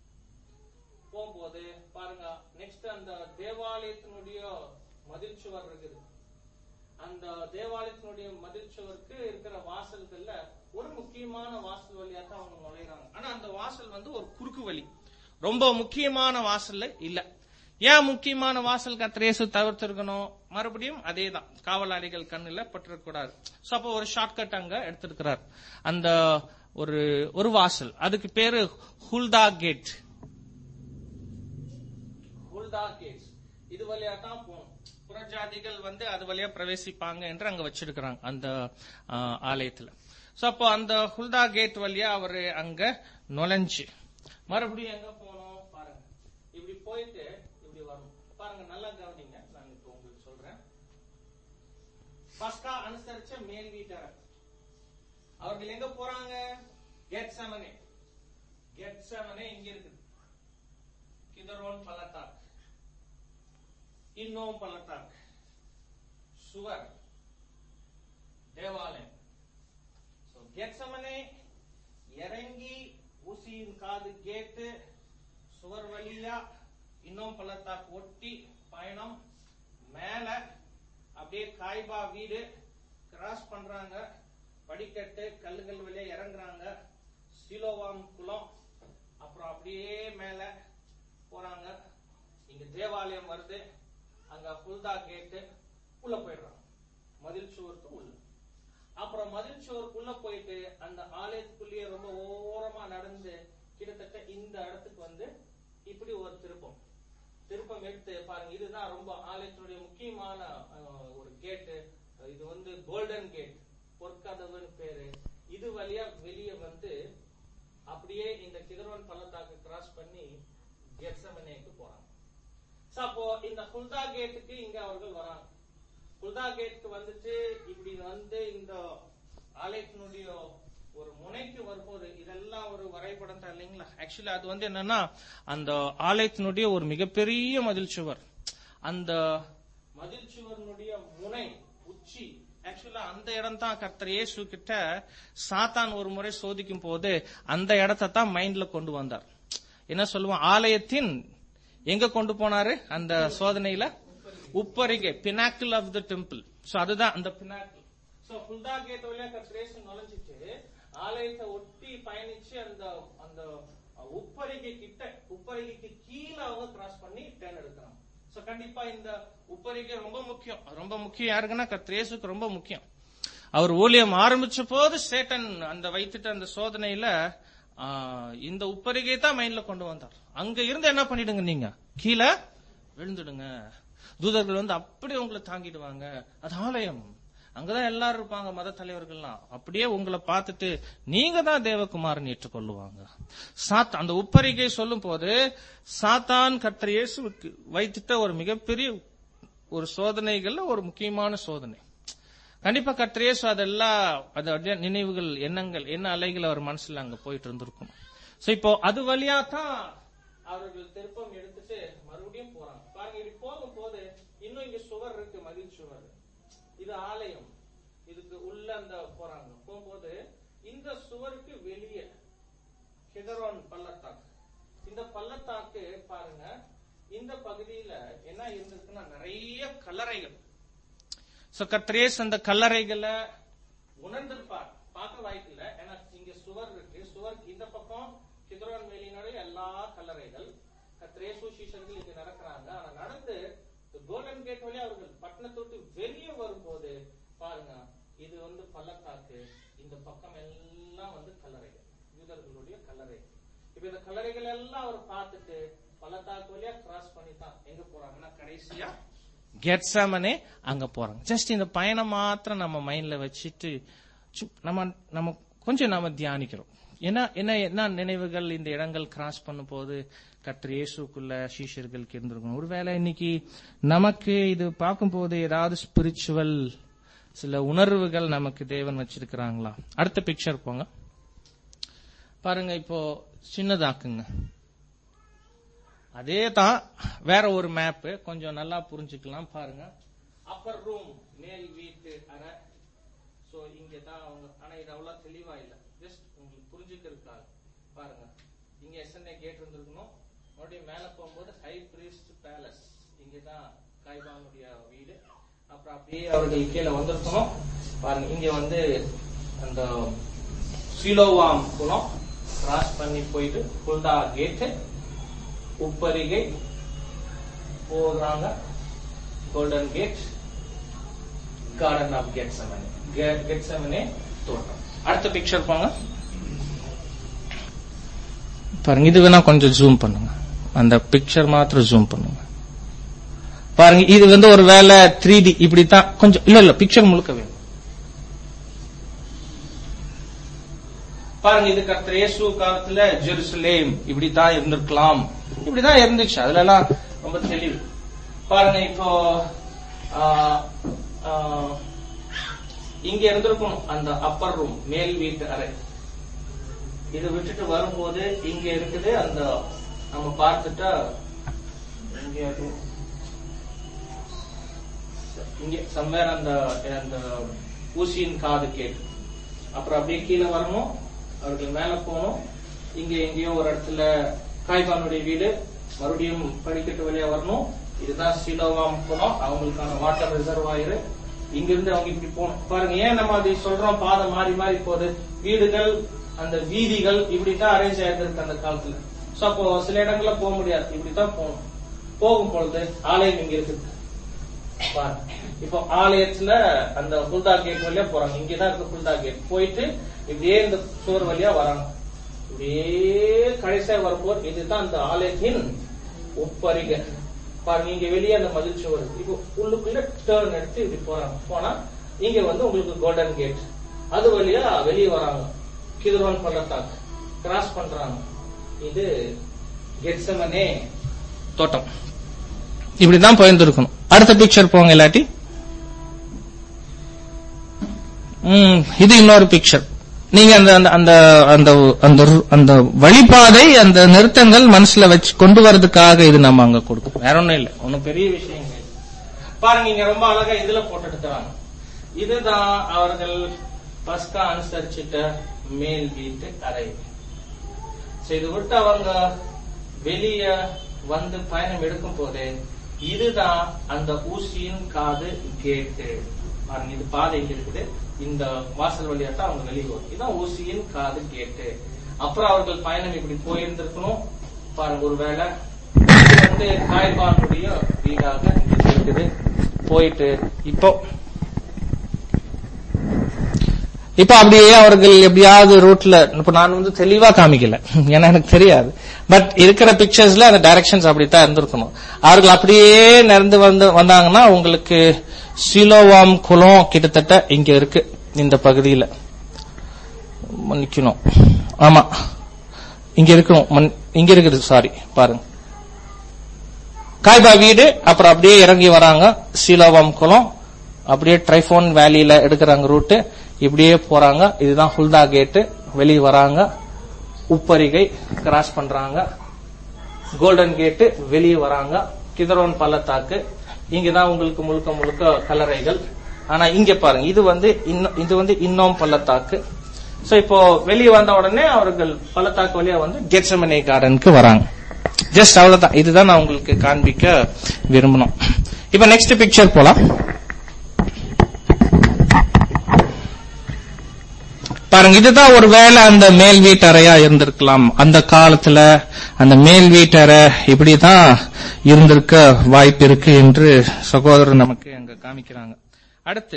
போகும்போது பாருங்க நெக்ஸ்ட் அந்த தேவாலயத்தினுடைய மதில் சுவர் இருக்குது அந்த தேவாலயத்தினுடைய மதில் சுவருக்கு இருக்கிற வாசல்கள்ல ஒரு முக்கியமான வாசல் வழியா தான் அவங்க நுழையிறாங்க ஆனா அந்த வாசல் வந்து ஒரு குறுக்கு வழி ரொம்ப முக்கியமான வாசல்ல இல்ல ஏன் முக்கியமான வாசல் கத்திரேசு தவிர்த்திருக்கணும் மறுபடியும் அதேதான் காவலாளிகள் கண்ணுல பற்றக்கூடாது சோ அப்போ ஒரு ஷார்ட்கட் அங்க எடுத்திருக்கிறார் அந்த ஒரு ஒரு வாசல் அதுக்கு பேரு ஹுல்தா கேட் ஹுல்தா கேட் இது வழியா தான் போகணும் புறஜாதிகள் வந்து அது வழியா பிரவேசிப்பாங்க என்று அங்க வச்சிருக்கிறாங்க அந்த ஆ, ஆலயத்துல சோ அப்போ அந்த ஹுல்தா கேட் வழியா அவரு அங்க நுழைஞ்சு மறுபடியும் எங்க போனோம் பாருங்க இப்படி போயிட்டு இப்படி வரணும் பாருங்க நல்லா கவனிங்க நான் இப்போ உங்களுக்கு சொல்றேன் பஸ்கா அனுசரிச்ச மேல் வீட்டார அவர்கள் எங்க போறாங்க கெட்சமனே கெட்சமனே இங்க இருக்குது கிதரோன் பள்ளத்தாக்கு இன்னும் பள்ளத்தாக்கு சுவர் தேவாலயம் So, கெட்சமனே இறங்கி ஊசியின் காது கேட்டு சுவர் வழியா இன்னும் பள்ளத்தாக்கு ஒட்டி பயணம் மேல அப்படியே காய்பா வீடு கிராஸ் பண்றாங்க படிக்கட்டு கல்லுகள் வழியா இறங்குறாங்க சிலோவாம் குளம் அப்புறம் அப்படியே மேல போறாங்க இங்க தேவாலயம் வருது அங்க புல்தா கேட்டு உள்ள போயிடுறாங்க மதில் சுவருக்கு உள்ள அப்புறம் மதில் சுவருக்குள்ள போயிட்டு அந்த ஆலயத்துக்குள்ளேயே ரொம்ப ஓரமா நடந்து கிட்டத்தட்ட இந்த இடத்துக்கு வந்து இப்படி ஒரு திருப்பம் திருப்பம் எடுத்து பாருங்க இதுதான் ரொம்ப ஆலயத்தினுடைய முக்கியமான அஹ், ஒரு கேட்டு இது வந்து கோல்டன் கேட் பொற்கதவுன்னு பேரு இது வழியா வெளியே வந்து அப்படியே இந்த கிதரோன் பள்ளத்தாக்கு கிராஸ் பண்ணி கெட்சமனேக்கு போறாங்க So, அப்போ இந்த ஹுல்தா கேட்டுக்கு இங்க அவர்கள் வராங்க ஹுல்தா கேட்டுக்கு வந்துட்டு இப்படி வந்து இந்த ஆலயத்தினுடைய ஒரு முனைக்கு வரும்போது இதெல்லாம் ஒரு வரைபடம் தான் இல்லைங்களா ஆக்சுவலி அது வந்து என்னன்னா அந்த ஆலயத்தினுடைய ஒரு மிகப்பெரிய மதில் சுவர் அந்த மதில் சுவரினுடைய முனை உச்சி ஆக்சுவலா அந்த இடம் தான் கர்த்தர் இயேசு கிட்ட சாத்தான் ஒரு முறை சோதிக்கும் போது அந்த இடத்தை தான் மைண்ட்ல கொண்டு வந்தார் என்ன சொல்லுவோம் ஆலயத்தின் எங்க கொண்டு போனாரு அந்த சோதனையில உப்பரிகை pinnacle of the temple so அதுதான் அந்த பினாக்கிள் சோ புல்தா கேட் வழியா கர்த்தரேசன் நுழைஞ்சிட்டு ஆலயத்தை ஒட்டி பயணிச்சு அந்த அந்த உப்பரிகை கிட்ட உப்பரிகைக்கு கீழே அவங்க கிராஸ் பண்ணி டேர்ன் எடுக்கிறாங்க சோ கண்டிப்பா இந்த உப்பரிகை ரொம்ப முக்கியம் ரொம்ப முக்கியம் யாருக்குன்னா கர்த்தரேசுக்கு ரொம்ப முக்கியம் அவர் ஊழியம் ஆரம்பிச்ச போது சேட்டன் அந்த வைத்துட்டு அந்த சோதனையில ஆ, இந்த உப்பரிகை தான் மைண்ட்ல கொண்டு வந்தார் அங்க இருந்து என்ன பண்ணிடுங்க நீங்க கீழே விழுந்துடுங்க தூதர்கள் வந்து அப்படி உங்களை தாங்கிடுவாங்க அது ஆலயம் அங்கதான் எல்லாரும் இருப்பாங்க மத தலைவர்கள்லாம் அப்படியே உங்களை பார்த்துட்டு நீங்க தான் தேவகுமாரன் ஏற்றுக்கொள்ளுவாங்க சாத் அந்த உப்பரிகை சொல்லும் போது சாத்தான் கர்த்தர் இயேசுவுக்கு வைத்துட்ட ஒரு மிகப்பெரிய ஒரு சோதனைகள்ல ஒரு முக்கியமான சோதனை கண்டிப்பா கர்த்தரேசு அதெல்லாம் அதோடைய நினைவுகள் எண்ணங்கள் என்ன அலைகள் அவர் மனசுல அங்க போயிட்டு இருந்திருக்கும் சோ இப்போ அது வழியா தான் அவர்கள் திருப்பம் எடுத்துட்டு மறுபடியும் போறாங்க பாருங்க இப்படி போகும்போது இன்னும் இங்க சுவர் இருக்கு மதில் சுவர் இது ஆலயம் இதுக்கு உள்ள அந்த போறாங்க போகும்போது இந்த சுவருக்கு வெளியே ஹெதரோன் பள்ளத்தாக்கு இந்த பள்ளத்தாக்கு பாருங்க இந்த பகுதியில என்ன இருந்திருக்குன்னா நிறைய கல்லறைகள் சோ கத்ரேஸ் அந்த கல்லறைகளை உணர்ந்திருப்பார் பார்க்க வாய்ப்பில்லை ஏன்னா இங்க சுவர் இருக்கு சுவருக்கு இந்த பக்கம் கிதரோன் வேலியினுடைய எல்லா கல்லறைகள் கத்ரேசு சீஷர்கள் இங்க நடக்கிறாங்க ஆனா நடந்து கோல்டன் கேட் வழியா அவர்கள் பட்டணத்தை விட்டு வெளியே வரும்போது பாருங்க இது வந்து பள்ளத்தாக்கு இந்த பக்கம் எல்லாம் வந்து கல்லறைகள் யூதர்களுடைய கல்லறைகள் இப்ப இந்த கல்லறைகள் எல்லாம் அவர் பார்த்துட்டு பள்ளத்தாக்கு வழியா கிராஸ் பண்ணி தான் எங்க போறாங்கன்னா கடைசியா கெட்சாமனே அங்க போறாங்க ஜஸ்ட் இந்த பயணம் மாத்திரம் நம்ம மைண்ட்ல வச்சுட்டு சு- நம்ம நம்ம கொஞ்சம் நாம தியானிக்கிறோம் ஏன்னா என்ன என்ன நினைவுகள் இந்த இடங்கள் கிராஸ் பண்ணும் போது கர்த்தர் இயேசுக்குள்ள சீஷர்களுக்கு இருந்திருக்கும் ஒருவேளை இன்னைக்கு நமக்கு இது பார்க்கும்போது ஏதாவது ஸ்பிரிச்சுவல் சில உணர்வுகள் நமக்கு தேவன் வச்சிருக்கிறாங்களா அடுத்த பிக்சர் போங்க பாருங்க இப்போ சின்னதாக்குங்க அதே தான் வேற ஒரு மேப் கொஞ்சம் நல்லா புரிஞ்சுக்கலாம் பாருங்க அப்பர் ரூம் மேல் வீட்டு அறை சோ இங்க தான் அவங்க ஆனா இது அவ்வளவு தெளிவா இல்ல ஜஸ்ட் உங்களுக்கு புரிஞ்சுக்கிறதுக்காக பாருங்க இங்க எஸ்என்ஏ கேட் இருந்திருக்கணும் மறுபடியும் மேல போகும்போது ஹை பிரீஸ்ட் பேலஸ் இங்க தான் காய்பானுடைய வீடு அப்புறம் அப்படியே அவர்கள் கீழே வந்திருக்கணும் பாருங்க இங்க வந்து அந்த சீலோவாம் குளம் கிராஸ் பண்ணி போயிட்டு புல்தா கேட்டு உப்பரிகை போகிறாங்க golden gate garden of Gethsemane Gethsemane தோட்டம் அடுத்த பிக்சர் போங்க பாருங்க இது வேணா கொஞ்சம் ஜூம் பண்ணுங்க அந்த பிக்சர் மாத்திரம் ஜூம் பண்ணுங்க பாருங்க இது வந்து ஒரு வேலை த்ரீ டி இப்படித்தான் கொஞ்சம் இல்ல இல்ல பிக்சர் முழுக்க வேணும் பாருங்க இது கர்த்தர் இயேசு காலத்துல ஜெருசலேம் இப்படித்தான் இருந்திருக்கலாம் இப்படிதான் இருந்துச்சு அதுல எல்லாம் ரொம்ப தெளிவு பாருங்க இப்போ ஆ, ஆ, இங்க இருந்திருக்கணும் அந்த அப்பர் ரூம் மேல் வீட்டு அறை இதை விட்டுட்டு வரும்போது இங்க இருக்குது அந்த நம்ம பார்த்துட்டா இங்க அது இங்க சம்வேர் அந்த அந்த ஊசியின் காது கேட்டு அப்புறம் அப்படியே கீழே வரணும் அவர்கள் மேல போகணும் இங்க எங்கேயோ ஒரு இடத்துல காய்பானுடைய வீடு மறுபடியும் படிக்கட்டு வழியா வரணும் இதுதான் சிலோவாம் குளம் அவங்களுக்கான வாட்டர் ரிசர்வாயர் இங்க இருந்து அவங்க இப்படி போகணும் பாருங்க ஏன் நம்ம அதை சொல்றோம் பாதை மாறி மாறி போகுது வீடுகள் அந்த வீதிகள் இப்படித்தான் அரேஞ்ச் ஆயிருந்திருக்கு அந்த காலத்துல சோ அப்போ சில இடங்கள்ல போக முடியாது இப்படித்தான் போகணும் போகும் பொழுது ஆலயம் இங்க இருக்குது பாருங்க. இப்போ ஆலயத்துல அந்த புல்தா கேட் வழியா போறாங்க இங்கதான் இருக்கு புல்தா கேட் போயிட்டு இப்படியே இந்த சுவர் வழியா வராங்க இப்படியே கடைசியா வரும்போது இதுதான் அந்த ஆலயத்தின் உப்பரிகை பாருங்க இங்க வெளியே அந்த மதில் சுவர் இருக்கு. இப்போ உள்ளுக்குள்ள டேர்ன் எடுத்து இப்படி போறாங்க போனா இங்க வந்து உங்களுக்கு கோல்டன் கேட் அது வழியா வெளியே வராங்க கிதுரோன் பள்ளத்தாக்கு கிராஸ் பண்றாங்க இது கெட்சமனே தோட்டம் இப்படிதான் போயிருந்திருக்கணும் அடுத்த பிக்சர் போங்க இல்லாட்டி ம், இது இன்னொரு பிக்சர் நீங்க அந்த அந்த அந்த அந்த அந்த அந்த வழிபாதை அந்த நிறுத்தங்கள் மனசுல வச்சு கொண்டு வரதுக்காக இது நம்ம அங்க கொடுக்கணும் வேற ஒண்ணும் இல்ல ஒன்னும் பெரிய விஷயம் இல்லை பாருங்க இங்க ரொம்ப அழகா இதுல போட்டுட்டு தராங்க இதுதான் அவர்கள் பஸ்கா அனுசரிச்சிட்ட மேல் வீட்டு அறை சோ இது விட்டு அவங்க வெளிய வந்து பயணம் எடுக்கும் போது இதுதான் அந்த ஊசியின் காது கேட்டு பாருங்க இது பாதை இங்க இருக்குது இந்த வாசல் வழியா தான் அவங்க வெளியே வரும் இதுதான் ஊசியின் காது கேட்டு அப்புறம் அவர்கள் பயணம் இப்படி போயிருந்திருக்கணும் பாருங்க ஒருவேளை இது வந்து காய்பானுடைய வீடாக இங்க இருக்குது போயிட்டு இப்போ இப்ப அப்படியே அவர்கள் எப்படியாவது ரூட்ல இப்ப நான் வந்து தெளிவா காமிக்கல ஏன்னா எனக்கு தெரியாது பட் இருக்கிற பிக்சர்ஸ்ல அந்த டைரக்ஷன்ஸ் அப்படித்தான் இருந்திருக்கணும் அவர்கள் அப்படியே நடந்து வந்து வந்தாங்கன்னா உங்களுக்கு சிலோவாம் குளம் கிட்டத்தட்ட இங்க இருக்கு இந்த பகுதியில மன்னிக்கணும் ஆமா இங்க இருக்கணும் மன்- இங்க இருக்குது சாரி பாருங்க காய்பா வீடு அப்புறம் அப்படியே இறங்கி வராங்க சீலோவாம் குளம் அப்படியே ட்ரைஃபோன் வேலியில எடுக்கிறாங்க ரூட்டு இப்படியே போறாங்க இதுதான் ஹுல்தா கேட்டு வெளியே வராங்க உப்பரிகை கிராஸ் பண்றாங்க கோல்டன் கேட்டு வெளியே வராங்க கிதரோன் பள்ளத்தாக்கு இங்கதான் உங்களுக்கு முழுக்க முழுக்க கல்லறைகள் ஆனா இங்க பாருங்க இது வந்து இன்னும் இது வந்து இன்னும் பள்ளத்தாக்கு சோ இப்போ வெளியே வந்த உடனே அவர்கள் பள்ளத்தாக்கு வழியா வந்து கெட்சமனே கார்டனுக்கு வராங்க ஜஸ்ட் அவ்வளவுதான் இதுதான் நான் உங்களுக்கு காண்பிக்க விரும்பணும் இப்ப நெக்ஸ்ட் பிக்சர் போலாம் பாருங்க இதுதான் ஒரு வேளை அந்த மேல் வீட்டறையா இருந்திருக்கலாம் அந்த காலத்துல அந்த மேல் வீட்டறை இப்படிதான் இருந்திருக்க வாய்ப்பு இருக்கு என்று சகோதரர் நமக்கு அங்க காமிக்கிறாங்க அடுத்து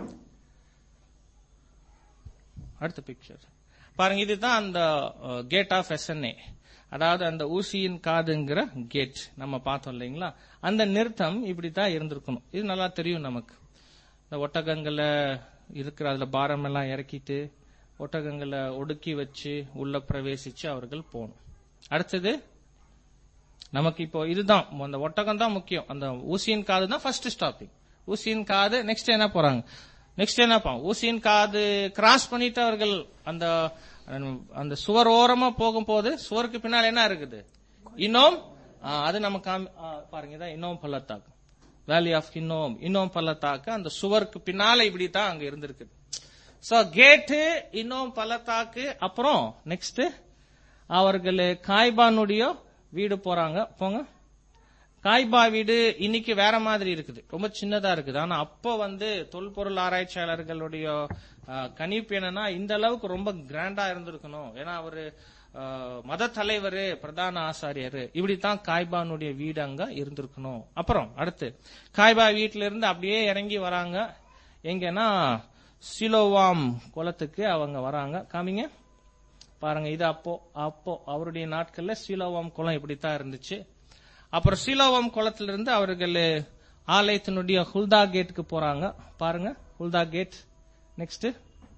அடுத்த பிக்சர் பாருங்க இதுதான் அந்த கேட் ஆஃப் எஸ்என்ஏ அதாவது அந்த ஊசியின் காதுங்கிற கேட் நம்ம பார்த்தோம் இல்லைங்களா அந்த நிறுத்தம் இப்படித்தான் இருந்திருக்கணும் இது நல்லா தெரியும் நமக்கு இந்த ஒட்டகங்களை இருக்கிற அதுல பாரம் எல்லாம் இறக்கிட்டு ஒட்டகங்களை ஒடுக்கி வச்சு உள்ள பிரவேசிச்சு அவர்கள் போகணும் அடுத்தது நமக்கு இப்போ இதுதான் அந்த ஒட்டகம் தான் முக்கியம் அந்த ஊசியின் காது தான் ஃபர்ஸ்ட் ஸ்டாப்பிங் ஊசியின் காது நெக்ஸ்ட் என்ன போறாங்க நெக்ஸ்ட் என்ன போவாங்க ஊசியின் காது கிராஸ் பண்ணிட்டு அவர்கள் அந்த அந்த சுவர் ஓரமா போகும்போது சுவருக்கு பின்னால் என்ன இருக்குது இன்னும் ஆ, அது நம்ம காமி ஆ, பாருங்க இதான் இன்னும் பள்ளத்தாக்கு வேலி ஆஃப் இன்னோம் இன்னும் பள்ளத்தாக்கு அந்த சுவருக்கு பின்னால இப்படி தான் அங்க இருந்திருக்குது சோ கேட்டு இன்னும் பள்ளத்தாக்கு அப்புறம் நெக்ஸ்ட் அவர்கள் காய்பானுடைய வீடு போறாங்க போங்க காய்பா வீடு இன்னைக்கு வேற மாதிரி இருக்குது ரொம்ப சின்னதா இருக்குது ஆனா அப்ப வந்து தொல்பொருள் ஆராய்ச்சியாளர்களுடைய ஆஹ், கணிப்பு என்னன்னா இந்த அளவுக்கு ரொம்ப கிராண்டா இருந்திருக்கணும் ஏன்னா அவரு ஆஹ், மத தலைவர் பிரதான ஆசாரியர் இப்படித்தான் காய்பானுடைய வீடு அங்க இருந்திருக்கணும் அப்புறம் அடுத்து காய்பா வீட்டுல இருந்து அப்படியே இறங்கி வராங்க எங்கன்னா சிலோவாம் குளத்துக்கு அவங்க வராங்க காமிங்க பாருங்க இது அப்போ அப்போ அவருடைய நாட்கள்ல சீலோவாம் குளம் இப்படித்தான் இருந்துச்சு அப்புறம் சீலோவாம் குளத்துல இருந்து அவர்கள் ஆலயத்தினுடைய ஹுல்தா கேட்டுக்கு போறாங்க பாருங்க ஹுல்தா கேட் நெக்ஸ்ட்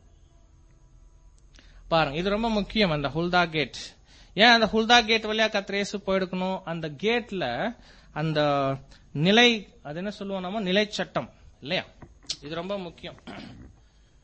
பாருங்க இது ரொம்ப முக்கியம் அந்த ஹுல்தா கேட் ஏன் அந்த ஹுல்தா கேட் வழியா கத்திரேசு போயிருக்கணும் அந்த கேட்ல அந்த நிலை அது என்ன சொல்லுவோம் நம்ம நிலை சட்டம் இல்லையா இது ரொம்ப முக்கியம்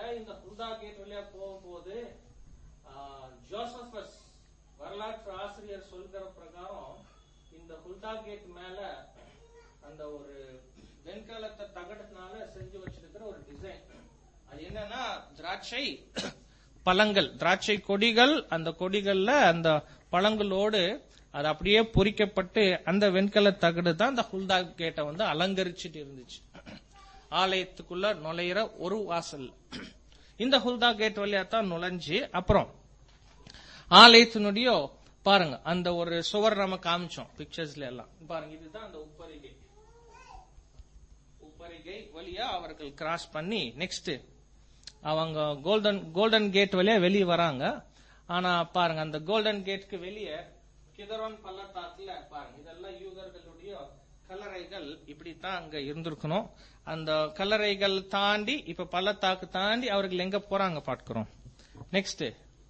இந்த ஹுல்தா கேட் வழியா போகும்போது ஜோசபஸ் வரலாற்று ஆசிரியர் சொல்கிற பிரகாரம் இந்த ஹுல்தா கேட் மேல அந்த ஒரு வெண்கலத்தை தகடத்தினால செஞ்சு வச்சிருக்கிற ஒரு டிசைன் அது என்னன்னா திராட்சை பழங்கள் திராட்சை கொடிகள் அந்த கொடிகள்ல அந்த பழங்களோடு அது அப்படியே பொறிக்கப்பட்டு அந்த வெண்கல தகடு தான் அந்த ஹுல்தா கேட்டை வந்து அலங்கரிச்சிட்டு இருந்துச்சு ஆலயத்துக்குள்ள நுழையிற ஒரு வாசல் இந்த ஹுல்தா கேட் வழியா தான் நுழைஞ்சு அப்புறம் ஆலயத்தினுடைய பாருங்க அந்த ஒரு சுவர் நம்ம காமிச்சோம் பிக்சர்ஸ்ல எல்லாம் பாருங்க இதுதான் அந்த உப்பரிகை உப்பரிகை வழியா அவர்கள் கிராஸ் பண்ணி நெக்ஸ்ட் அவங்க கோல்டன் கோல்டன் கேட் வழியா வெளியே வராங்க ஆனா பாருங்க அந்த கோல்டன் கேட்க்கு வெளியே கிதரோன் பள்ளத்தாக்குல பாருங்க இதெல்லாம் யூதர்களுடைய கல்லறைகள் இப்படித்தான் அங்க இருந்திருக்கணும் அந்த கல்லறைகள் தாண்டி இப்ப பள்ளத்தாக்கு தாண்டி அவர்கள் எங்க போறாங்க பார்க்கிறோம் நெக்ஸ்ட்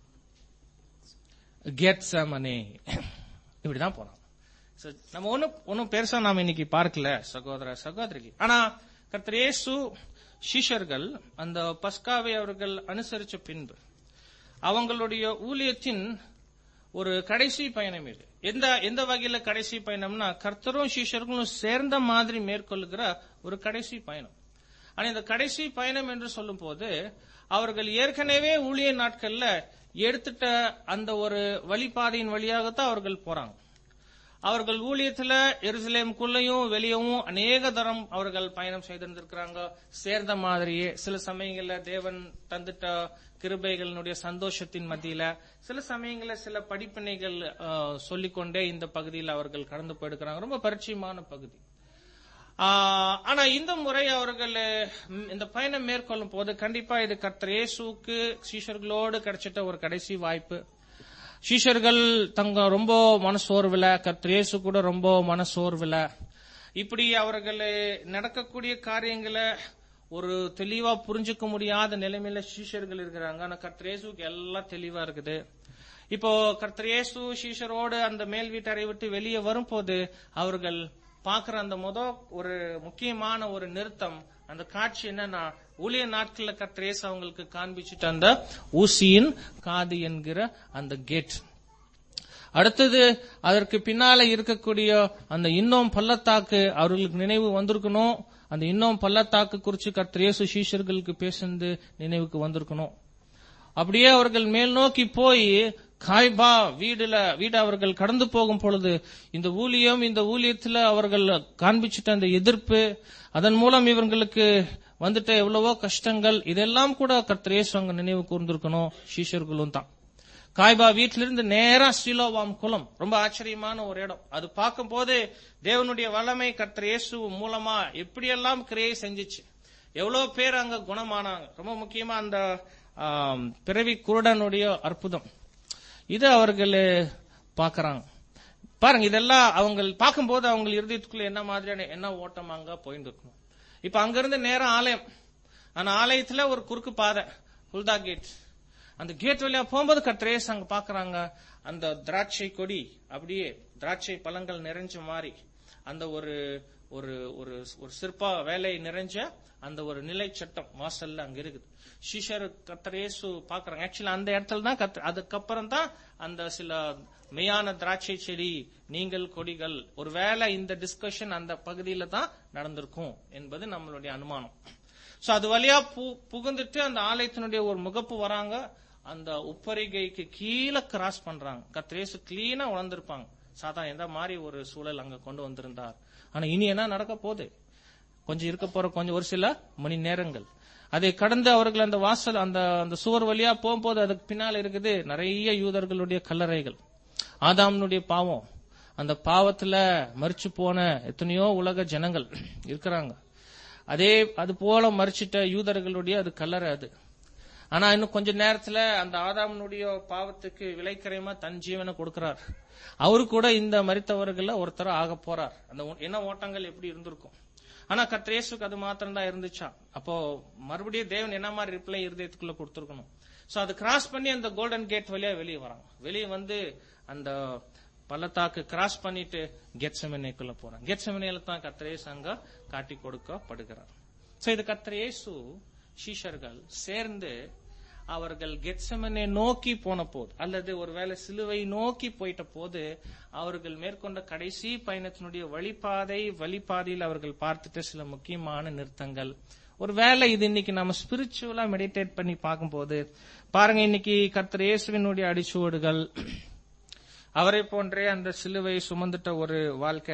கெட்சமனே இப்படிதான் போறாங்க So, நம்ம ஒண்ணும் ஒன்னும் பெருசா நாம இன்னைக்கு பார்க்கல சகோதர சகோதரிகள் ஆனா கர்த்தர் இயேசு சீஷர்கள் அந்த பஸ்காவை அவர்கள் அனுசரிச்ச பின்பு அவங்களுடைய ஊழியத்தின் ஒரு கடைசி பயணம் இது எந்த எந்த வகையில கடைசி பயணம்னா கர்த்தரும் சீஷர்களும் சேர்ந்த மாதிரி மேற்கொள்ளுகிற ஒரு கடைசி பயணம் ஆனா இந்த கடைசி பயணம் என்று சொல்லும் போது அவர்கள் ஏற்கனவே ஊழிய நாட்கள்ல எடுத்துட்ட அந்த ஒரு வழிபாதையின் வழியாகத்தான் அவர்கள் போறாங்க அவர்கள் ஊழியத்துல எருசலேமுக்குள்ளயும் வெளியவும் அநேக தரம் அவர்கள் பயணம் செய்திருந்திருக்கிறாங்க சேர்ந்த மாதிரியே சில சமயங்கள்ல தேவன் தந்துட்ட கிருபைகளினுடைய சந்தோஷத்தின் மத்தியில சில சமயங்கள்ல சில படிப்பினைகள் அஹ், சொல்லிக்கொண்டே இந்த பகுதியில் அவர்கள் கடந்து போயிருக்கிறாங்க ரொம்ப பரிச்சயமான பகுதி ஆஹ், ஆனா இந்த முறை அவர்கள் ம், இந்த பயணம் மேற்கொள்ளும் போது கண்டிப்பா இது கர்த்தர் இயேசுவுக்கு சீஷர்களோடு கிடைச்சிட்ட ஒரு கடைசி வாய்ப்பு சீஷர்கள் தங்க ரொம்ப மனசோர்வுல கர்த்தர் இயேசு கூட ரொம்ப மனசோர்வுல இப்படி அவர்கள் நடக்கக்கூடிய காரியங்களை ஒரு தெளிவா புரிஞ்சுக்க முடியாத நிலைமையில சீஷர்கள் இருக்கிறாங்க ஆனா கர்த்தர் இயேசுவுக்கு எல்லாம் தெளிவா இருக்குது இப்போ கர்த்தர் இயேசு சீஷரோடு அந்த மேல் வீட்டறை விட்டு வெளியே வரும்போது அவர்கள் பார்க்கிற அந்த முத ஒரு முக்கியமான ஒரு நிறுத்தம் அந்த காட்சி என்னன்னா ஊழிய நாட்கள்ல கர்த்தர் இயேசு அவங்களுக்கு காண்பிச்சுட்டு அந்த ஊசியின் காது என்கிற அந்த கேட் அடுத்தது அதற்கு பின்னால இருக்கக்கூடிய அந்த இன்னும் பள்ளத்தாக்கு அவர்களுக்கு நினைவு வந்திருக்கணும் அந்த இன்னும் பள்ளத்தாக்கு குறிச்சு கர்த்தர் இயேசு சீஷர்களுக்கு பேசுனது நினைவுக்கு வந்திருக்கணும் அப்படியே அவர்கள் மேல் நோக்கி போய் காய்பா வீடுல வீடு அவர்கள் கடந்து போகும் பொழுது இந்த ஊழியம் இந்த ஊழியத்துல அவர்கள் காண்பிச்சிட்ட அந்த எதிர்ப்பு அதன் மூலம் இவங்களுக்கு வந்துட்ட எவ்வளவோ கஷ்டங்கள் இதெல்லாம் கூட கர்த்தர் இயேசு அங்க நினைவு கூர்ந்திருக்கணும் சீஷர்களும் தான் காய்பா வீட்டிலிருந்து நேரா சிலோவாம் குளம் ரொம்ப ஆச்சரியமான ஒரு இடம் அது பார்க்கும் போது தேவனுடைய வல்லமை கர்த்தர் இயேசு மூலமா எப்படியெல்லாம் கிரியை செஞ்சுச்சு எவ்வளவு பேர் அங்க குணமானாங்க ரொம்ப முக்கியமா அந்த ஆம், பிறவி குருடனுடைய அற்புதம் இது அவர்கள் பார்க்கறாங்க பாருங்க இதெல்லாம் அவங்க பார்க்கும்போது அவங்க இருதயத்துக்குள்ள என்ன மாதிரியான என்ன ஓட்டம் அங்க போயிட்டு இருக்கணும் இப்ப அங்கிருந்து நேரம் ஆலயம் ஆனா ஆலயத்துல ஒரு குறுக்கு பாதை ஹுல்தா கேட் அந்த கேட் வழியா போகும்போது கர்த்தரேஸ் அங்க பாக்குறாங்க அந்த திராட்சை கொடி அப்படியே திராட்சை பழங்கள் நிறைஞ்ச மாதிரி அந்த ஒரு ஒரு ஒரு ஒரு சிற்ப வேலை நிறைஞ்ச அந்த ஒரு நிலை சட்டம் வாசல்ல அங்க இருக்குது சிஷர் கர்த்தரேசு பாக்குறாங்க ஆக்சுவலா அந்த இடத்துல தான் கர்த்தர் அதுக்கப்புறம் தான் அந்த சில மெய்யான திராட்சை செடி நீங்கள் கொடிகள் ஒருவேளை இந்த டிஸ்கஷன் அந்த பகுதியில தான் நடந்திருக்கும் என்பது நம்மளுடைய அனுமானம் சோ அது வழியா பு- புகுந்துட்டு அந்த ஆலயத்தினுடைய ஒரு முகப்பு வராங்க அந்த உப்பரிகைக்கு கீழே கிராஸ் பண்றாங்க கத்திரேசு கிளீனா உணர்ந்திருப்பாங்க சாதா எந்த மாதிரி ஒரு சூழல் அங்க கொண்டு வந்திருந்தார் ஆனா இனி என்ன நடக்க போகுது கொஞ்சம் இருக்க போற கொஞ்சம் ஒரு சில மணி நேரங்கள் அதை கடந்து அவர்கள் அந்த வாசல் அந்த அந்த சுவர் வழியா போகும்போது அதுக்கு பின்னால் இருக்குது நிறைய யூதர்களுடைய கல்லறைகள் ஆதாம்னுடைய பாவம் அந்த பாவத்துல மறிச்சு போன எத்தனையோ உலக ஜனங்கள் இருக்கிறாங்க அதே அது போல மறிச்சிட்ட யூதர்களுடைய அது கல்லறை அது ஆனா இன்னும் கொஞ்ச நேரத்துல அந்த ஆதாமனுடைய பாவத்துக்கு விலைக்கரையமா தன் ஜீவனை கொடுக்கிறார் அவரு கூட இந்த மரித்தவர்கள்ல ஒருத்தர் ஆக போறார் அந்த ஓ- என்ன ஓட்டங்கள் எப்படி இருந்திருக்கும் ஆனா கத்திரேசுக்கு அது மாத்திரம் தான் இருந்துச்சா அப்போ மறுபடியும் தேவன் என்ன மாதிரி ரிப்ளை இருதயத்துக்குள்ள கொடுத்திருக்கணும் சோ அது கிராஸ் பண்ணி அந்த கோல்டன் கேட் வழியா வெளியே வராங்க வெளியே வந்து அந்த பள்ளத்தாக்கு கிராஸ் பண்ணிட்டு கெட்சமனைக்குள்ள போறாங்க கெட்சமனையில தான் கத்திரேசு அங்க காட்டி கொடுக்கப்படுகிறார் சோ இது கத்திரேசு சீஷர்கள் சேர்ந்து அவர்கள் கெட்சமனை நோக்கி போன போது அல்லது ஒருவேளை சிலுவை நோக்கி போயிட்ட போது அவர்கள் மேற்கொண்ட கடைசி பயணத்தினுடைய வழிபாதை வழிபாதையில் அவர்கள் பார்த்துட்ட சில முக்கியமான நிறுத்தங்கள் ஒருவேளை இது இன்னைக்கு நம்ம ஸ்பிரிச்சுவலா மெடிடேட் பண்ணி பார்க்கும்போது பாருங்க இன்னைக்கு கர்த்தர் இயேசுவினுடைய அடிச்சுவடுகள் அவரை போன்றே அந்த சிலுவை சுமந்துட்ட ஒரு வாழ்க்கை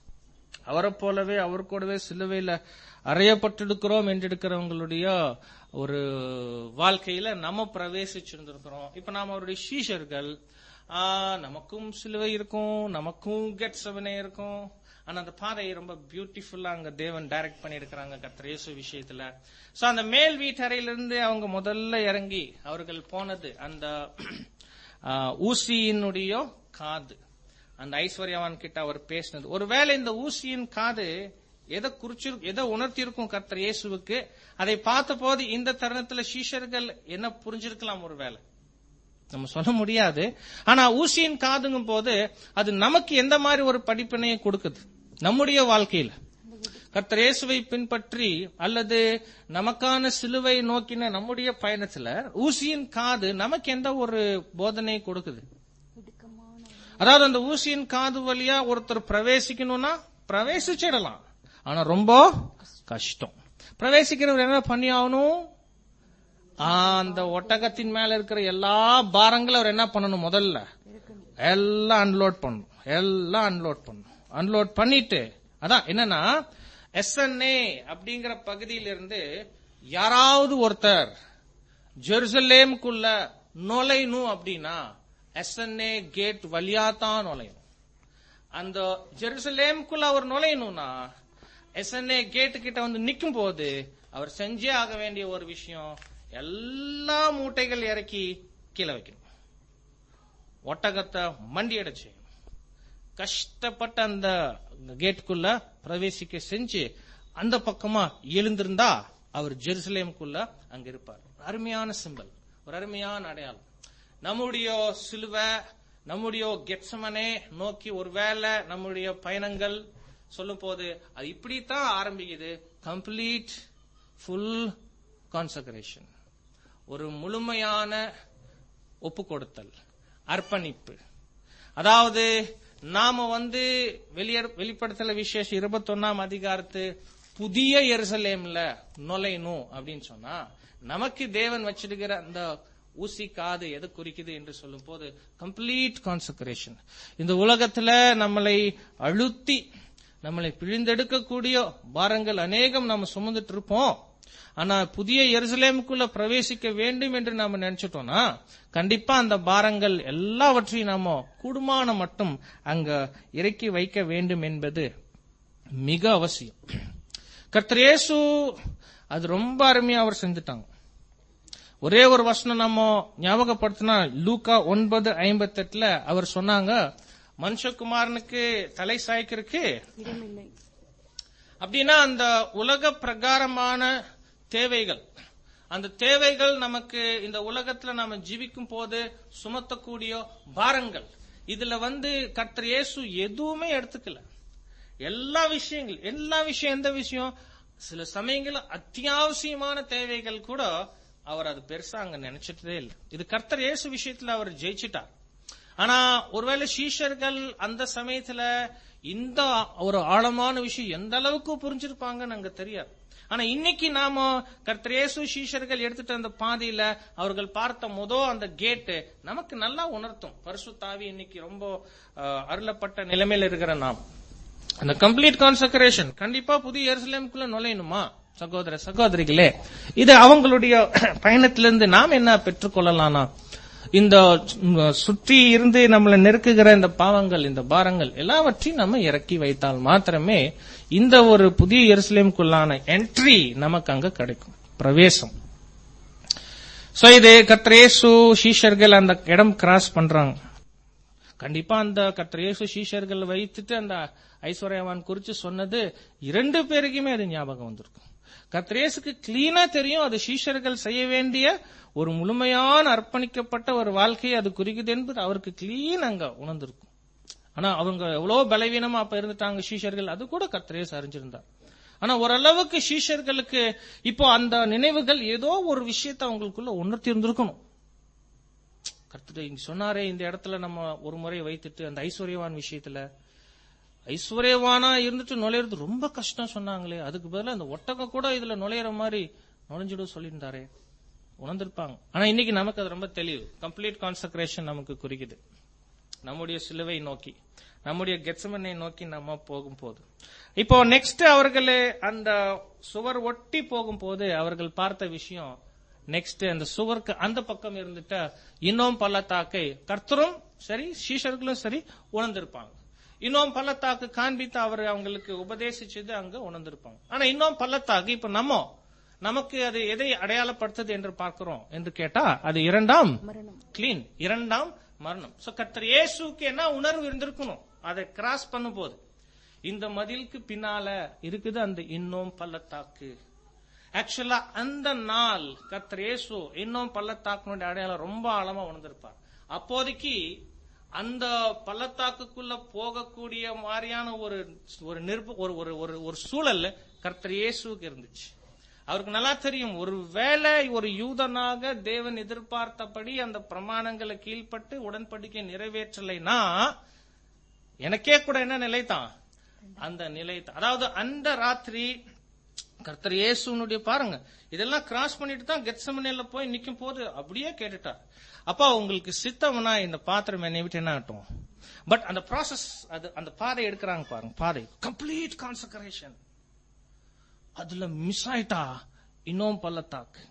அவரை போலவே அவர் கூடவே சிலுவையில அறையப்பட்டிருக்கிறோம் என்றிருக்கிறவங்களுடைய ஒரு வாழ்க்கையில நம்ம பிரவேசிச்சிருந்திருக்கிறோம் இப்ப நாம அவருடைய சீஷர்கள் ஆ, நமக்கும் சிலுவை இருக்கும் நமக்கும் கெட் செவனே இருக்கும் ஆனா அந்த பாதையை ரொம்ப பியூட்டிஃபுல்லா அங்க தேவன் டைரக்ட் பண்ணியிருக்கிறாங்க கர்த்தர் இயேசு விஷயத்துல சோ அந்த மேல் வீட்டறையிலிருந்து அவங்க முதல்ல இறங்கி அவர்கள் போனது அந்த ஆ, ஊசியினுடைய காது அந்த ஐஸ்வர்யவான் கிட்ட அவர் பேசினது ஒருவேளை இந்த ஊசியின் காது எதை குறிச்சு எதை உணர்த்தியிருக்கும் கர்த்தர் இயேசுவுக்கு அதை பார்த்த போது இந்த தருணத்துல சீஷர்கள் என்ன புரிஞ்சிருக்கலாம் ஒருவேளை நம்ம சொல்ல முடியாது ஆனா ஊசியின் காதுங்கும் போது அது நமக்கு எந்த மாதிரி ஒரு படிப்பினையை கொடுக்குது நம்முடைய வாழ்க்கையில கர்த்தர் இயேசுவை பின்பற்றி அல்லது நமக்கான சிலுவை நோக்கின நம்முடைய பயணத்துல ஊசியின் காது நமக்கு எந்த ஒரு போதனையை கொடுக்குது இடுக்கமான அதாவது அந்த ஊசியின் காது வழியா ஒருத்தர் பிரவேசிக்கணும்னா பிரவேசிச்சிடலாம் ஆனா ரொம்ப கஷ்டம் பிரவேசிக்கிறவர் என்ன பண்ணி ஆகணும் ஆ, அந்த ஒட்டகத்தின் மேல இருக்கிற எல்லா பாரங்களும் அவர் என்ன பண்ணணும் முதல்ல எல்லாம் அன்லோட் பண்ணணும் எல்லாம் அன்லோட் பண்ணணும் அன்லோட் பண்ணிட்டு அதான் என்னன்னா எஸ்என்ஏ அப்படிங்கிற பகுதியிலிருந்து யாராவது ஒருத்தர் ஜெருசலேமுக்குள்ள நுழையணும் அப்படின்னா எஸ்என்ஏ கேட் வழியா தான் நுழையணும் அந்த ஜெருசலேமுக்குள்ள அவர் நுழையணும்னா எஸ்என்ஏ கேட்டு கிட்ட வந்து நிக்கும் போது அவர் செஞ்சே ஆக வேண்டிய ஒரு விஷயம் எல்லா மூட்டைகள் இறக்கி கீழே வைக்கணும் ஒட்டகத்தை மண்டியட செய்யணும் கஷ்டப்பட்ட அந்த கேட்டுக்குள்ள பிரவேசிக்க செஞ்சு அந்த பக்கமா எழுந்திருந்தா அவர் ஜெருசலேமுக்குள்ள அங்க இருப்பார் அருமையான சிம்பல் ஒரு அருமையான அடையாளம் நம்முடைய சிலுவை நம்முடைய கெட்சமனே நோக்கி ஒருவேளை நம்முடைய பயணங்கள் சொல்லும் போது அது இப்படித்தான் ஆரம்பிக்குது கம்ப்ளீட் ஃபுல் கான்சக்ரேஷன் ஒரு முழுமையான ஒப்பு கொடுத்தல் அர்ப்பணிப்பு அதாவது நாம வந்து வெளிய வெளிப்படுத்தல விசேஷம் இருபத்தொன்னாம் அதிகாரத்து புதிய எருசலேம்ல நுழையணும் அப்படின்னு சொன்னா நமக்கு தேவன் வச்சிருக்கிற அந்த ஊசி காது எது குறிக்குது என்று சொல்லும் போது கம்ப்ளீட் கான்சக்ரேஷன் இந்த உலகத்துல நம்மளை அழுத்தி நம்மளை பிழிந்தெடுக்கக்கூடிய பாரங்கள் அநேகம் நம்ம சுமந்துட்டு இருப்போம் ஆனா புதிய எருசலேமுக்குள்ள பிரவேசிக்க வேண்டும் என்று நாம நினைச்சிட்டோம்னா கண்டிப்பா அந்த பாரங்கள் எல்லாவற்றையும் நாம கூடுமான மட்டும் அங்க இறக்கி வைக்க வேண்டும் என்பது மிக அவசியம் கர்த்தர் இயேசு அது ரொம்ப அருமையா அவர் செஞ்சுட்டாங்க ஒரே ஒரு வசனம் நம்ம ஞாபகப்படுத்தினா லூக்கா ஒன்பது ஐம்பத்தெட்டுல அவர் சொன்னாங்க மனுஷகுமாரனுக்கு தலை சாய்க்கிறதுக்கு இடமில்லை அப்படின்னா அந்த உலக பிரகாரமான தேவைகள் அந்த தேவைகள் நமக்கு இந்த உலகத்துல நாம ஜீவிக்கும் போது சுமத்தக்கூடிய பாரங்கள் இதுல வந்து கர்த்தர் இயேசு எதுவுமே எடுத்துக்கல எல்லா விஷயங்கள் எல்லா விஷயம் எந்த விஷயம் சில சமயங்கள்ல அத்தியாவசியமான தேவைகள் கூட அவர் அது பெருசா அங்க நினைச்சிட்டதே இல்லை இது கர்த்தர் இயேசு விஷயத்துல அவர் ஜெயிச்சிட்டார் ஆனா ஒருவேளை சீஷர்கள் அந்த சமயத்துல இந்த ஒரு ஆழமான விஷயம் எந்த அளவுக்கு புரிஞ்சிருப்பாங்கன்னு அங்க தெரியாது ஆனா இன்னைக்கு நாம கர்த்தர் இயேசு சீஷர்கள் எடுத்துட்டு அந்த பாதையில அவர்கள் பார்த்த முத அந்த கேட்டு நமக்கு நல்லா உணர்த்தும் பரிசுத்தாவி இன்னைக்கு ரொம்ப அஹ், அருளப்பட்ட நிலைமையில இருக்கிற நாம் அந்த கம்ப்ளீட் கான்சக்ரேஷன் கண்டிப்பா புதிய எருசலேமுக்குள்ள நுழையணுமா சகோதர சகோதரிகளே இது அவங்களுடைய பயணத்திலிருந்து நாம் என்ன பெற்றுக்கொள்ளலாம்னா இந்த உம், சுற்றி இருந்து நம்மளை நெருக்குகிற இந்த பாவங்கள் இந்த பாரங்கள் எல்லாவற்றையும் நம்ம இறக்கி வைத்தால் மாத்திரமே இந்த ஒரு புதிய எருசலேமுக்குள்ளான என்ட்ரி நமக்கு அங்க கிடைக்கும் பிரவேசம் சோ இது கத்ரேசு சீஷர்கள் அந்த இடம் கிராஸ் பண்றாங்க கண்டிப்பா அந்த கத்ரேசு சீஷர்கள் வைத்துட்டு அந்த ஐஸ்வர்யவான் குறிச்சு சொன்னது இரண்டு பேருக்குமே அது ஞாபகம் வந்திருக்கும் கத்ரேசுக்கு கிளீனா தெரியும் அது சீஷர்கள் செய்ய வேண்டிய ஒரு முழுமையான அர்ப்பணிக்கப்பட்ட ஒரு வாழ்க்கையை அது குறிக்குது என்பது அவருக்கு கிளீன் அங்க உணர்ந்திருக்கும் ஆனா அவங்க எவ்வளவு பலவீனமா அப்ப இருந்துட்டாங்க சீஷர்கள் அது கூட கத்ரேஸ் அறிஞ்சிருந்தார் ஆனா ஓரளவுக்கு சீஷர்களுக்கு இப்போ அந்த நினைவுகள் ஏதோ ஒரு விஷயத்தை அவங்களுக்குள்ள உணர்த்தி இருந்திருக்கணும் கர்த்தர் இங்க சொன்னாரே இந்த இடத்துல நம்ம ஒரு முறை வைத்துட்டு அந்த ஐஸ்வர்யவான் விஷயத்துல ஐஸ்வர்யவானா இருந்துட்டு நுழையிறது ரொம்ப கஷ்டம் சொன்னாங்களே அதுக்கு பதிலா அந்த ஒட்டகம் கூட இதுல நுழையிற மாதிரி நுழைஞ்சிடும் சொல்லியிருந்தாரே உணர்ந்திருப்பாங்க ஆனா இன்னைக்கு நமக்கு அது ரொம்ப தெளிவு கம்ப்ளீட் கான்சக்ரேஷன் நமக்கு குறிக்குது நம்முடைய சிலுவை நோக்கி நம்முடைய கெட்சமனை நோக்கி நம்ம போகும்போது இப்போ நெக்ஸ்ட் அவர்களே அந்த சுவர் ஒட்டி போகும்போது அவர்கள் பார்த்த விஷயம் நெக்ஸ்ட் அந்த சுவருக்கு அந்த பக்கம் இருந்துட்ட இன்னும் பள்ளத்தாக்கை கர்த்தரும் சரி சீஷர்களும் சரி உணர்ந்திருப்பாங்க இன்னும் பள்ளத்தாக்கு காண்பித்து அவர் அவங்களுக்கு உபதேசிச்சது அங்க உணர்ந்திருப்பாங்க ஆனா இன்னும் பள்ளத்தாக்கு இப்ப நம்ம நமக்கு அது எதை அடையாளப்படுத்துது என்று பார்க்கிறோம் என்று கேட்டா அது இரண்டாம் மரணம் கிளீன் இரண்டாம் மரணம் சோ கர்த்தர் இயேசுக்கு என்ன உணர்வு இருந்திருக்கணும் அதை கிராஸ் பண்ணும்போது இந்த மதிலுக்கு பின்னால இருக்குது அந்த இன்னும் பள்ளத்தாக்கு ஆக்சுவலா அந்த நாள் கர்த்தர் இயேசு இன்னும் பள்ளத்தாக்கினுடைய அடையாளம் ரொம்ப ஆழமா உணர்ந்திருப்பார் அப்போதைக்கு அந்த பள்ளத்தாக்குக்குள்ள போகக்கூடிய மாதிரியான ஒரு ஒரு நிருப ஒரு ஒரு ஒரு ஒரு சூழல் கர்த்தர் இயேசுக்கு இருந்துச்சு அவருக்கு நல்லா தெரியும் ஒரு வேளை ஒரு யூதனாக தேவன் எதிர்பார்த்தபடி அந்த பிரமாணங்களை கீழ்ப்பட்டு உடன்படிக்கை நிறைவேற்றலைனா எனக்கே கூட என்ன நிலைதான் அந்த நிலை அதாவது அந்த ராத்திரி கர்த்தர் இயேசுனுடைய பாருங்க இதெல்லாம் கிராஸ் பண்ணிட்டு தான் கெட்சமனையில போய் நிக்கும் போது அப்படியே கேட்டுட்டார் அப்பா உங்களுக்கு சித்தம்னா இந்த பாத்திரம் என்னை விட்டு என்ன ஆகட்டும் பட் அந்த ப்ராசஸ் அது அந்த பாதை எடுக்கிறாங்க பாருங்க பாதை கம்ப்ளீட் கான்சக்ரேஷன் அதுல மிஸ் ஆயிட்டா இன்னும் பள்ளத்தாக்கு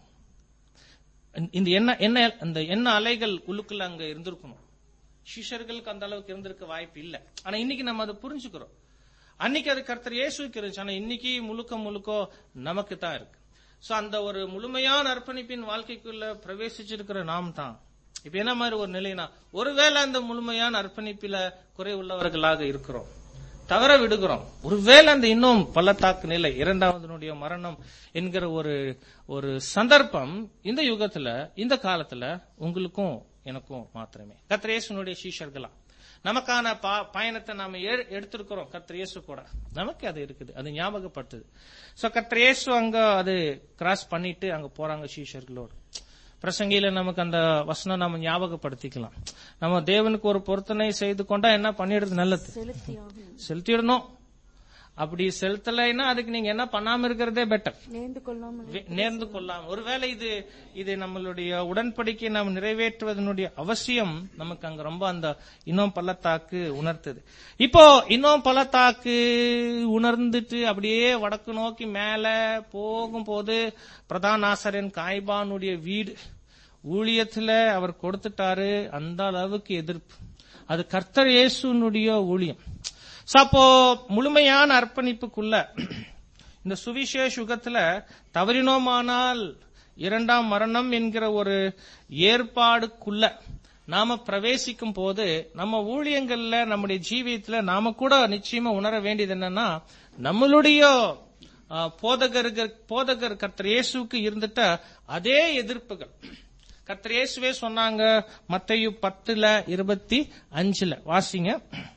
இந்த என்ன என்ன இந்த என்ன அலைகள் உள்ளுக்குள்ள அங்க இருந்திருக்கணும் சிஷர்களுக்கு அந்த அளவுக்கு இருந்திருக்க வாய்ப்பு இல்ல ஆனா இன்னைக்கு நம்ம அதை புரிஞ்சுக்கிறோம் அன்னைக்கு அது கர்த்தர் இயேசுக்கு இருந்துச்சு ஆனா இன்னைக்கு முழுக்க முழுக்க நமக்கு தான் இருக்கு சோ அந்த ஒரு முழுமையான அர்ப்பணிப்பின் வாழ்க்கைக்குள்ள பிரவேசிச்சிருக்கிற நாம் தான் இப்ப என்ன மாதிரி ஒரு நிலைனா ஒருவேளை அந்த முழுமையான அர்ப்பணிப்பில குறை உள்ளவர்களாக இருக்கிறோம் தவற விடுகிறோம் ஒருவேளை அந்த இன்னும் பள்ளத்தாக்கு நிலை இரண்டாவதனுடைய மரணம் என்கிற ஒரு ஒரு சந்தர்ப்பம் இந்த யுகத்துல இந்த காலத்துல உங்களுக்கும் எனக்கும் மாத்திரமே கத்திரேசனுடைய சீஷர்களா நமக்கான பா- பயணத்தை நாம ஏ- எடுத்திருக்கிறோம் கத்திரேசு கூட நமக்கு அது இருக்குது அது ஞாபகப்பட்டது சோ கத்திரேசு அங்க அது கிராஸ் பண்ணிட்டு அங்க போறாங்க சீஷர்களோடு பிரசங்கியில நமக்கு அந்த வசனம் நம்ம ஞாபகப்படுத்திக்கலாம் நம்ம தேவனுக்கு ஒரு பொருத்தனை செய்து கொண்டா என்ன பண்ணிடுறது நல்லது செலுத்தி ஆகணும் செலுத்திடணும் அப்படி செலுத்தலைன்னா அதுக்கு நீங்க என்ன பண்ணாம இருக்கிறதே பெட்டர் நேர்ந்து கொள்ளாமல் நேர்ந்து கொள்ளலாம் ஒருவேளை இது இது நம்மளுடைய உடன்படிக்கை நாம் நிறைவேற்றுவதனுடைய அவசியம் நமக்கு அங்க ரொம்ப அந்த இன்னும் பள்ளத்தாக்கு உணர்த்துது இப்போ இன்னும் பள்ளத்தாக்கு உணர்ந்துட்டு அப்படியே வடக்கு நோக்கி மேல போகும்போது பிரதான ஆசாரியன் காய்பானுடைய வீடு ஊழியத்துல அவர் கொடுத்துட்டாரு அந்த அளவுக்கு எதிர்ப்பு அது கர்த்தர் இயேசுனுடைய ஊழியம் So, அப்போ முழுமையான அர்ப்பணிப்புக்குள்ள இந்த சுவிசேஷ யுகத்துல தவறினோமானால் இரண்டாம் மரணம் என்கிற ஒரு ஏற்பாடுக்குள்ள நாம பிரவேசிக்கும் போது நம்ம ஊழியங்கள்ல நம்முடைய ஜீவியத்துல நாம கூட நிச்சயமா உணர வேண்டியது என்னன்னா நம்மளுடைய ஆ, போதகர்கள் போதகர் கர்த்தர் இயேசுக்கு இருந்துட்ட அதே எதிர்ப்புகள் கர்த்தர் இயேசுவே சொன்னாங்க மத்தையு பத்துல இருபத்தி அஞ்சுல வாசிங்க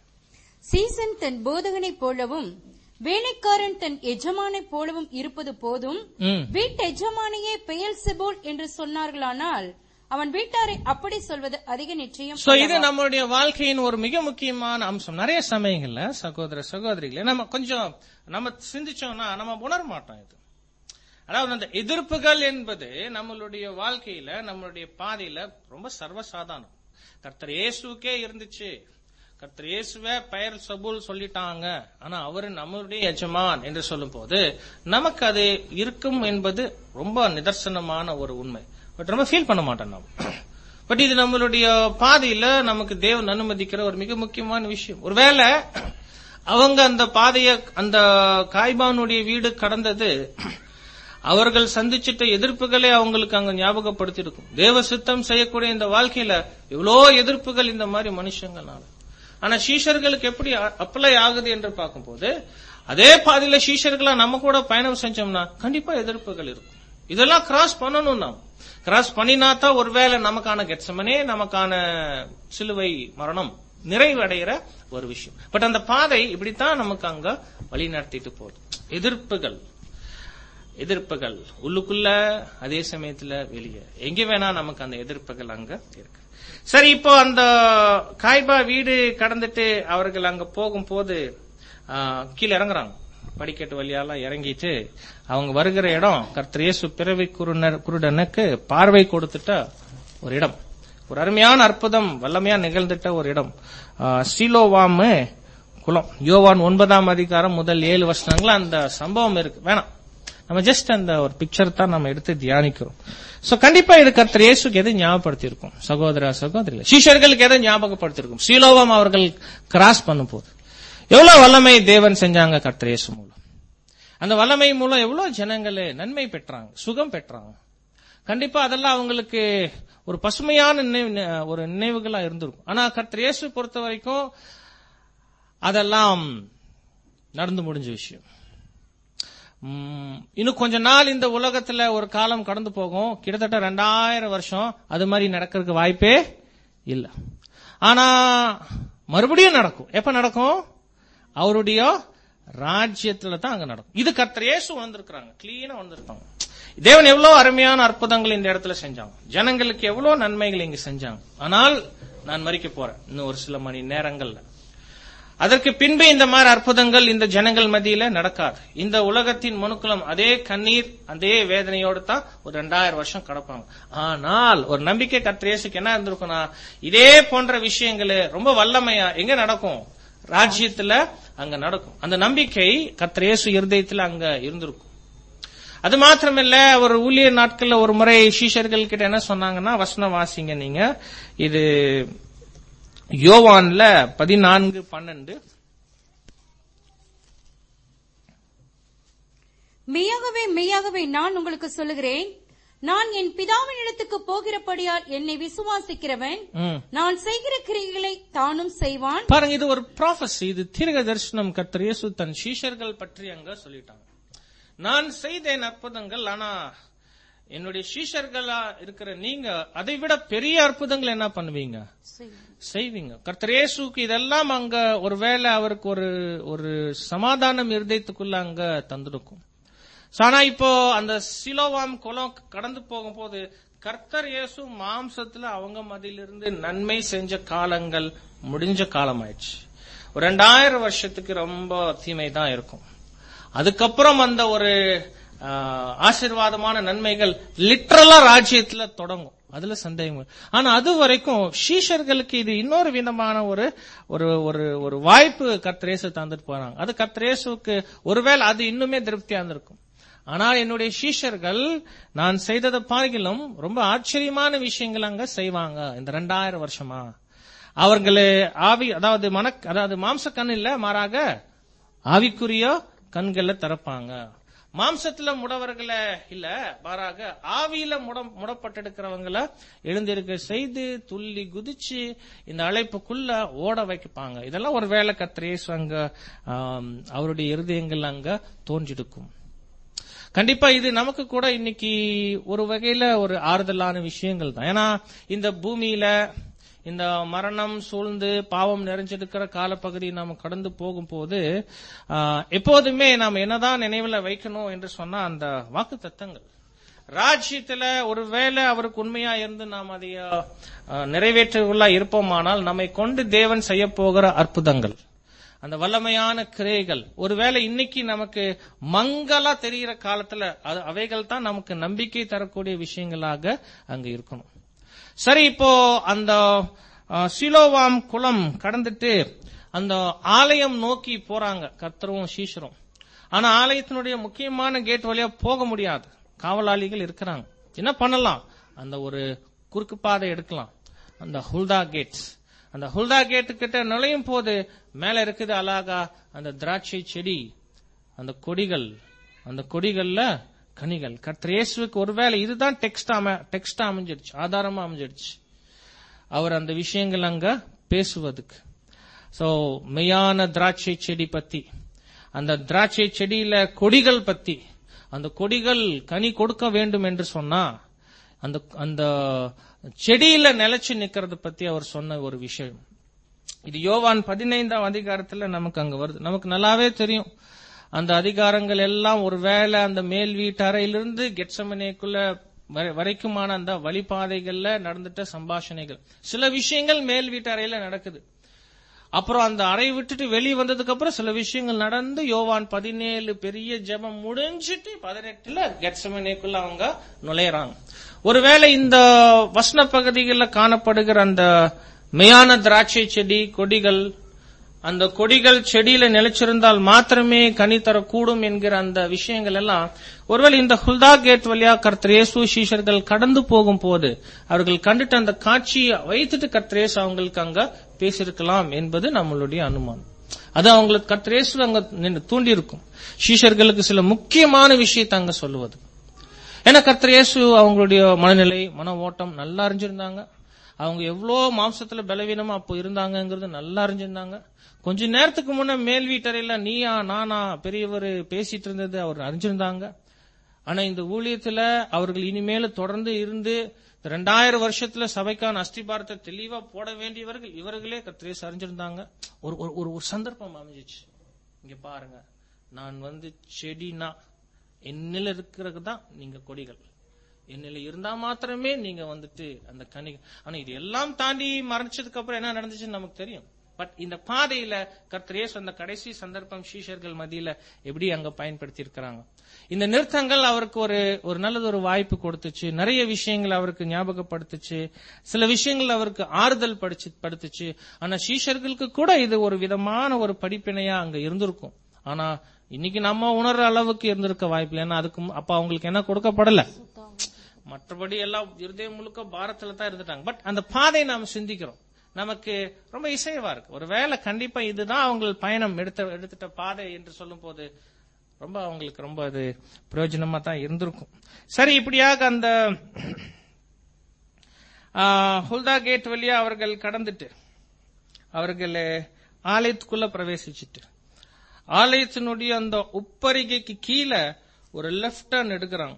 சீசன் தன் போதகனைப் போலவும் வேலைக்காரன் தன் எஜமானைப் போலவும் இருப்பது போதும் ம் வீட்டெஜமானையே பெயல் செபோல் என்று சொன்னார்களானால் அவன் வீட்டாரை அப்படி சொல்வது அதிக நிச்சயம் சோ இது நம்மளுடைய வாழ்க்கையின் ஒரு மிக முக்கியமான அம்சம் நிறைய சமயங்கள்ல சகோதர சகோதரிகளே நம்ம கொஞ்சம் நம்ம சிந்திச்சோம்னா நம்ம உணர மாட்டோம் இது அதாவது அந்த எதிர்ப்புகள் என்பது நம்மளுடைய வாழ்க்கையில நம்மளுடைய பாதையில ரொம்ப சர்வசாதாரணம் கர்த்தர் இயேசுக்கே இருந்துச்சு கர்த்தர் இயேசுவே பெயர் சபூல் சொல்லிட்டாங்க ஆனா அவரு நம்மளுடைய எஜமான் என்று சொல்லும் போது நமக்கு அது இருக்கும் என்பது ரொம்ப நிதர்சனமான ஒரு உண்மை பட் ரொம்ப ஃபீல் பண்ண மாட்டோம் நம்ம பட் இது நம்மளுடைய பாதையில நமக்கு தேவன் அனுமதிக்கிற ஒரு மிக முக்கியமான விஷயம் ஒருவேளை அவங்க அந்த பாதைய அந்த காய்பானுடைய வீடு கடந்தது அவர்கள் சந்திச்சிட்ட எதிர்ப்புகளே அவங்களுக்கு அங்க ஞாபகப்படுத்தி இருக்கும் தேவ சித்தம் செய்யக்கூடிய இந்த வாழ்க்கையில எவ்வளோ எதிர்ப்புகள் இந்த மாதிரி மனுஷங்களால ஆனா சீஷர்களுக்கு எப்படி அப்ளை ஆகுது என்று பார்க்கும்போது அதே பாதையில சீஷர்களா நம்ம கூட பயணம் செஞ்சோம்னா கண்டிப்பா எதிர்ப்புகள் இருக்கும் இதெல்லாம் கிராஸ் பண்ணணும் நாம் கிராஸ் பண்ணினா தான் ஒருவேளை நமக்கான கெட்சமனே நமக்கான சிலுவை மரணம் நிறைவடைகிற ஒரு விஷயம் பட் அந்த பாதை இப்படித்தான் நமக்கு அங்க வழி நடத்திட்டு போகுது எதிர்ப்புகள் எதிர்ப்புகள் உள்ளுக்குள்ள அதே சமயத்துல வெளியே எங்க வேணா நமக்கு அந்த எதிர்ப்புகள் அங்க இருக்கு சரி இப்போ அந்த காய்பா வீடு கடந்துட்டு அவர்கள் அங்க போகும்போது ஆ, கீழே இறங்குறாங்க படிக்கட்டு வழியாலாம் இறங்கிட்டு அவங்க வருகிற இடம் கர்த்தர் இயேசு பிறவி குருடர் குருடனுக்கு பார்வை கொடுத்துட்ட ஒரு இடம் ஒரு அருமையான அற்புதம் வல்லமையா நிகழ்ந்துட்ட ஒரு இடம் ஆ, சீலோவாமு குளம் யோவான் ஒன்பதாம் அதிகாரம் முதல் ஏழு வருஷங்களா அந்த சம்பவம் இருக்கு வேணாம் நம்ம ஜஸ்ட் அந்த ஒரு பிக்சர் தான் நம்ம எடுத்து தியானிக்கிறோம் சோ கண்டிப்பா இது கர்த்தர் இயேசுக்கு எதை ஞாபகப்படுத்தி இருக்கும் சகோதர சகோதரிகள் சீஷர்களுக்கு எதை ஞாபகப்படுத்திருக்கும் சீலோவாம் அவர்கள் கிராஸ் பண்ணும் போது எவ்வளவு வல்லமை தேவன் செஞ்சாங்க கர்த்தர் இயேசு மூலம் அந்த வல்லமை மூலம் எவ்வளவு ஜனங்களே நன்மை பெற்றாங்க சுகம் பெற்றாங்க கண்டிப்பா அதெல்லாம் அவங்களுக்கு ஒரு பசுமையான நினைவு ஒரு நினைவுகளா இருந்திருக்கும் ஆனா கர்த்தர் இயேசு பொறுத்த வரைக்கும் அதெல்லாம் நடந்து முடிஞ்ச விஷயம் உம், இன்னும் கொஞ்ச நாள் இந்த உலகத்துல ஒரு காலம் கடந்து போகும் கிட்டத்தட்ட ரெண்டாயிரம் வருஷம் அது மாதிரி நடக்கிறதுக்கு வாய்ப்பே இல்ல ஆனா மறுபடியும் நடக்கும் எப்ப நடக்கும் அவருடைய ராஜ்யத்துல தான் அங்க நடக்கும் இது கர்த்தர் இயேசு வந்திருக்கிறாங்க கிளீனா வந்திருக்காங்க தேவன் எவ்வளவு அருமையான அற்புதங்கள் இந்த இடத்துல செஞ்சாங்க ஜனங்களுக்கு எவ்வளவு நன்மைகள் இங்க செஞ்சாங்க ஆனால் நான் மறிக்க போறேன் இன்னும் ஒரு சில மணி நேரங்கள்ல அதற்கு பின்பு இந்த மாதிரி அற்புதங்கள் இந்த ஜனங்கள் மத்தியில நடக்காது இந்த உலகத்தின் மனுக்குலம் அதே கண்ணீர் அதே வேதனையோடு தான் ஒரு ரெண்டாயிரம் வருஷம் கடப்பாங்க ஆனால் ஒரு நம்பிக்கை கத்திரேசுக்கு என்ன இருந்திருக்கும்னா இதே போன்ற விஷயங்கள் ரொம்ப வல்லமையா எங்க நடக்கும் ராஜ்யத்துல அங்க நடக்கும் அந்த நம்பிக்கை கத்திரேசு இருதயத்துல அங்க இருந்திருக்கும் அது மாத்திரமில்ல ஒரு ஊழியர் நாட்கள்ல ஒரு முறை சீஷர்கள் கிட்ட என்ன சொன்னாங்கன்னா வசனம் வாசிங்க நீங்க இது யோவான்ல பதினான்கு பன்னெண்டு மெய்யாகவே மெய்யாகவே நான் உங்களுக்கு சொல்லுகிறேன் நான் என் பிதாவின் இடத்துக்கு போகிறபடியால் என்னை விசுவாசிக்கிறவன் ம். நான் செய்கிற கிரிகளை தானும் செய்வான் பாருங்க இது ஒரு ப்ராஃபஸி இது தீர்க்க தரிசனம் கர்த்தர் இயேசு தன் சீஷர்கள் பற்றி அங்க சொல்லிட்டாங்க நான் செய்தேன் அற்புதங்கள் ஆனா என்னுடைய சீஷர்களா இருக்கிற நீங்க அதை விட பெரிய அற்புதங்கள் என்ன பண்ணுவீங்க செய்வீங்க கர்த்தர் இயேசுக்கு இதெல்லாம் அங்க ஒருவேளை அவருக்கு ஒரு ஒரு சமாதானம் இருதயத்துக்குள்ள அங்க தந்திருக்கும் So, ஆனா இப்போ அந்த சிலோவாம் குளம் கடந்து போகும்போது கர்த்தர் இயேசு மாம்சத்துல அவங்க மதியிலிருந்து நன்மை செஞ்ச காலங்கள் முடிஞ்ச காலம் ஆயிடுச்சு ஒரு ரெண்டாயிரம் வருஷத்துக்கு ரொம்ப தீமை தான் இருக்கும் அதுக்கப்புறம் அந்த ஒரு ஆஹ், ஆசீர்வாதமான நன்மைகள் லிட்ரலா ராஜ்யத்துல தொடங்கும் அதுல சந்தேகம் இல்லை. ஆனா அது வரைக்கும் சீஷர்களுக்கு இது இன்னொரு விதமான ஒரு ஒரு ஒரு ஒரு வாய்ப்பு கர்த்தரேசு தந்துட்டு போறாங்க அது கர்த்தரேசுக்கு ஒருவேளை அது இன்னுமே திருப்தியா இருந்திருக்கும் ஆனால் என்னுடைய சீஷர்கள் நான் செய்ததை பார்க்கிலும் ரொம்ப ஆச்சரியமான விஷயங்கள் அங்க செய்வாங்க இந்த ரெண்டாயிரம் வருஷமா அவர்களே ஆவி அதாவது மன அதாவது மாம்ச கண் இல்ல மாறாக ஆவிக்குரிய கண்களை திறப்பாங்க மாம்சத்துல முடவர்களை இல்ல மாறாக ஆவியில முட முடப்பட்டிருக்கிறவங்கள எழுந்திருக்க செய்து துள்ளி குதிச்சு இந்த அழைப்புக்குள்ள ஓட வைப்பாங்க இதெல்லாம் ஒரு வேலை கத்திரேசு அங்க ஆம், அவருடைய இருதயங்கள் அங்க தோன்றிருக்கும் கண்டிப்பா இது நமக்கு கூட இன்னைக்கு ஒரு வகையில ஒரு ஆறுதலான விஷயங்கள் தான் ஏன்னா இந்த பூமியில இந்த மரணம் சூழ்ந்து பாவம் நிறைஞ்சிருக்கிற காலப்பகுதி நாம் கடந்து போகும்போது ஆஹ், எப்போதுமே நாம் என்னதான் நினைவுல வைக்கணும் என்று சொன்னா அந்த வாக்கு தத்தங்கள் ராஜ்யத்துல ஒருவேளை அவருக்கு உண்மையா இருந்து நாம் அதை ஆஹ், நிறைவேற்றவுள்ள இருப்போமானால் நம்மை கொண்டு தேவன் செய்ய போகிற அற்புதங்கள் அந்த வல்லமையான கிரைகள் ஒருவேளை இன்னைக்கு நமக்கு மங்களா தெரிகிற காலத்துல அது அவைகள் தான் நமக்கு நம்பிக்கை தரக்கூடிய விஷயங்களாக அங்க இருக்கணும் சரி இப்போ அந்த அஹ், சிலோவாம் குளம் கடந்துட்டு அந்த ஆலயம் நோக்கி போறாங்க கர்த்தரும் சீஷரும் ஆனா ஆலயத்தினுடைய முக்கியமான கேட் வழியா போக முடியாது காவலாளிகள் இருக்கிறாங்க என்ன பண்ணலாம் அந்த ஒரு குறுக்கு பாதை எடுக்கலாம் அந்த ஹுல்தா கேட்ஸ் அந்த ஹுல்தா கேட்டு கிட்ட நுழையும் போது மேல இருக்குது அழகா அந்த திராட்சை செடி அந்த கொடிகள் அந்த கொடிகள்ல கனிகள் கர்த்தர் இயேசுவுக்கு ஒருவேளை இதுதான் டெக்ஸ்ட் அம டெக்ஸ்டா அமைஞ்சிடுச்சு ஆதாரமா அமைஞ்சிடுச்சு அவர் அந்த விஷயங்கள் அங்க பேசுவதுக்கு சோ மெய்யான திராட்சை செடி பத்தி அந்த திராட்சை செடியில கொடிகள் பத்தி அந்த கொடிகள் கனி கொடுக்க வேண்டும் என்று சொன்னா அந்த அந்த செடியில நிலைச்சு நிக்கிறது பத்தி அவர் சொன்ன ஒரு விஷயம் இது யோவான் பதினைந்தாம் அதிகாரத்துல நமக்கு அங்க வருது நமக்கு நல்லாவே தெரியும் அந்த அதிகாரங்கள் எல்லாம் ஒருவேளை அந்த மேல் வீட்டு அறையிலிருந்து கெட்சமனேக்குள்ள வரை- வரைக்குமான அந்த வழிபாதைகள்ல நடந்துட்ட சம்பாஷணைகள் சில விஷயங்கள் மேல் வீட்டு அறையில நடக்குது அப்புறம் அந்த அறை விட்டுட்டு வெளியே வந்ததுக்கு அப்புறம் சில விஷயங்கள் நடந்து யோவான் பதினேழு பெரிய ஜெபம் முடிஞ்சிட்டு பதினெட்டுல கெட்சமனேக்குள்ள அவங்க நுழையறாங்க ஒருவேளை இந்த வசன பகுதிகளில் காணப்படுகிற அந்த மெயான திராட்சை செடி கொடிகள் அந்த கொடிகள் செடியில நிலைச்சிருந்தால் மாத்திரமே கனி தரக்கூடும் என்கிற அந்த விஷயங்கள் எல்லாம் ஒருவேளை இந்த ஹுல்தா கேட் வழியா கர்த்தர் இயேசு சீஷர்கள் கடந்து போகும் போது அவர்கள் கண்டுட்டு அந்த காட்சியை வைத்துட்டு கர்த்தர் இயேசு அவங்களுக்கு அங்க பேசியிருக்கலாம் என்பது நம்மளுடைய அனுமானம் அது அவங்களுக்கு கர்த்தர் இயேசு அங்க நின்னு தூண்டி இருக்கும் சீஷர்களுக்கு சில முக்கியமான விஷயத்தை அங்க சொல்லுவது ஏன்னா கர்த்தர் இயேசு அவங்களுடைய மனநிலை மன ஓட்டம் நல்லா அறிஞ்சிருந்தாங்க அவங்க எவ்வளோ மாம்சத்துல பலவீனமா அப்போ இருந்தாங்கங்கிறது நல்லா அறிஞ்சிருந்தாங்க கொஞ்ச நேரத்துக்கு முன்ன மேல் வீட்டறையில நீயா நானா பெரியவர் பேசிட்டு இருந்தது அவர் அறிஞ்சிருந்தாங்க ஆனா இந்த ஊழியத்துல அவர்கள் இனிமேல தொடர்ந்து இருந்து ரெண்டாயிரம் வருஷத்துல சபைக்கான அஸ்திபாரத்தை தெளிவா போட வேண்டியவர்கள் இவர்களே கத்திரேஸ் அறிஞ்சிருந்தாங்க ஒரு ஒரு- ஒரு ஒரு சந்தர்ப்பம் அமைஞ்சிச்சு இங்க பாருங்க நான் வந்து செடினா என்னில இருக்கிறது தான் நீங்க கொடிகள் என்னில இருந்தா மாத்திரமே நீங்க வந்துட்டு அந்த கனி ஆனா இது எல்லாம் தாண்டி மறைச்சதுக்கு அப்புறம் என்ன நடந்துச்சுன்னு நமக்கு தெரியும் பட் இந்த பாதையில கர்த்தரேஸ் அந்த கடைசி சந்தர்ப்பம் சீஷர்கள் மத்தியில எப்படி அங்க பயன்படுத்தி இருக்கிறாங்க இந்த நிறுத்தங்கள் அவருக்கு ஒரு ஒரு நல்லது ஒரு வாய்ப்பு கொடுத்துச்சு நிறைய விஷயங்கள் அவருக்கு ஞாபகப்படுத்துச்சு சில விஷயங்கள் அவருக்கு ஆறுதல் படிச்சு படுத்துச்சு ஆனா சீஷர்களுக்கு கூட இது ஒரு விதமான ஒரு படிப்பினையா அங்க இருந்திருக்கும் ஆனா இன்னைக்கு நம்ம உணர்ற அளவுக்கு இருந்திருக்க வாய்ப்பு இல்லை ஏன்னா அதுக்கு மு- அப்ப அவங்களுக்கு என்ன கொடுக்கப்படல மற்றபடி எல்லாம் இருதயம் முழுக்க பாரத்துல தான் இருந்துட்டாங்க பட் அந்த பாதை நாம சிந்திக்கிறோம் நமக்கு ரொம்ப இசைவா இருக்கு ஒருவேளை கண்டிப்பா இதுதான் அவங்க பயணம் எடுத்த எடுத்துட்ட பாதை என்று சொல்லும் போது ரொம்ப அவங்களுக்கு ரொம்ப அது பிரயோஜனமா தான் இருந்திருக்கும் சரி இப்படியாக அந்த ஆ, ஹுல்தா கேட் வழியா அவர்கள் கடந்துட்டு அவர்கள் ஆலயத்துக்குள்ள பிரவேசிச்சிட்டு ஆலயத்தினுடைய அந்த உப்பரிகைக்கு கீழே ஒரு லெஃப்ட் டர்ன் எடுக்கிறாங்க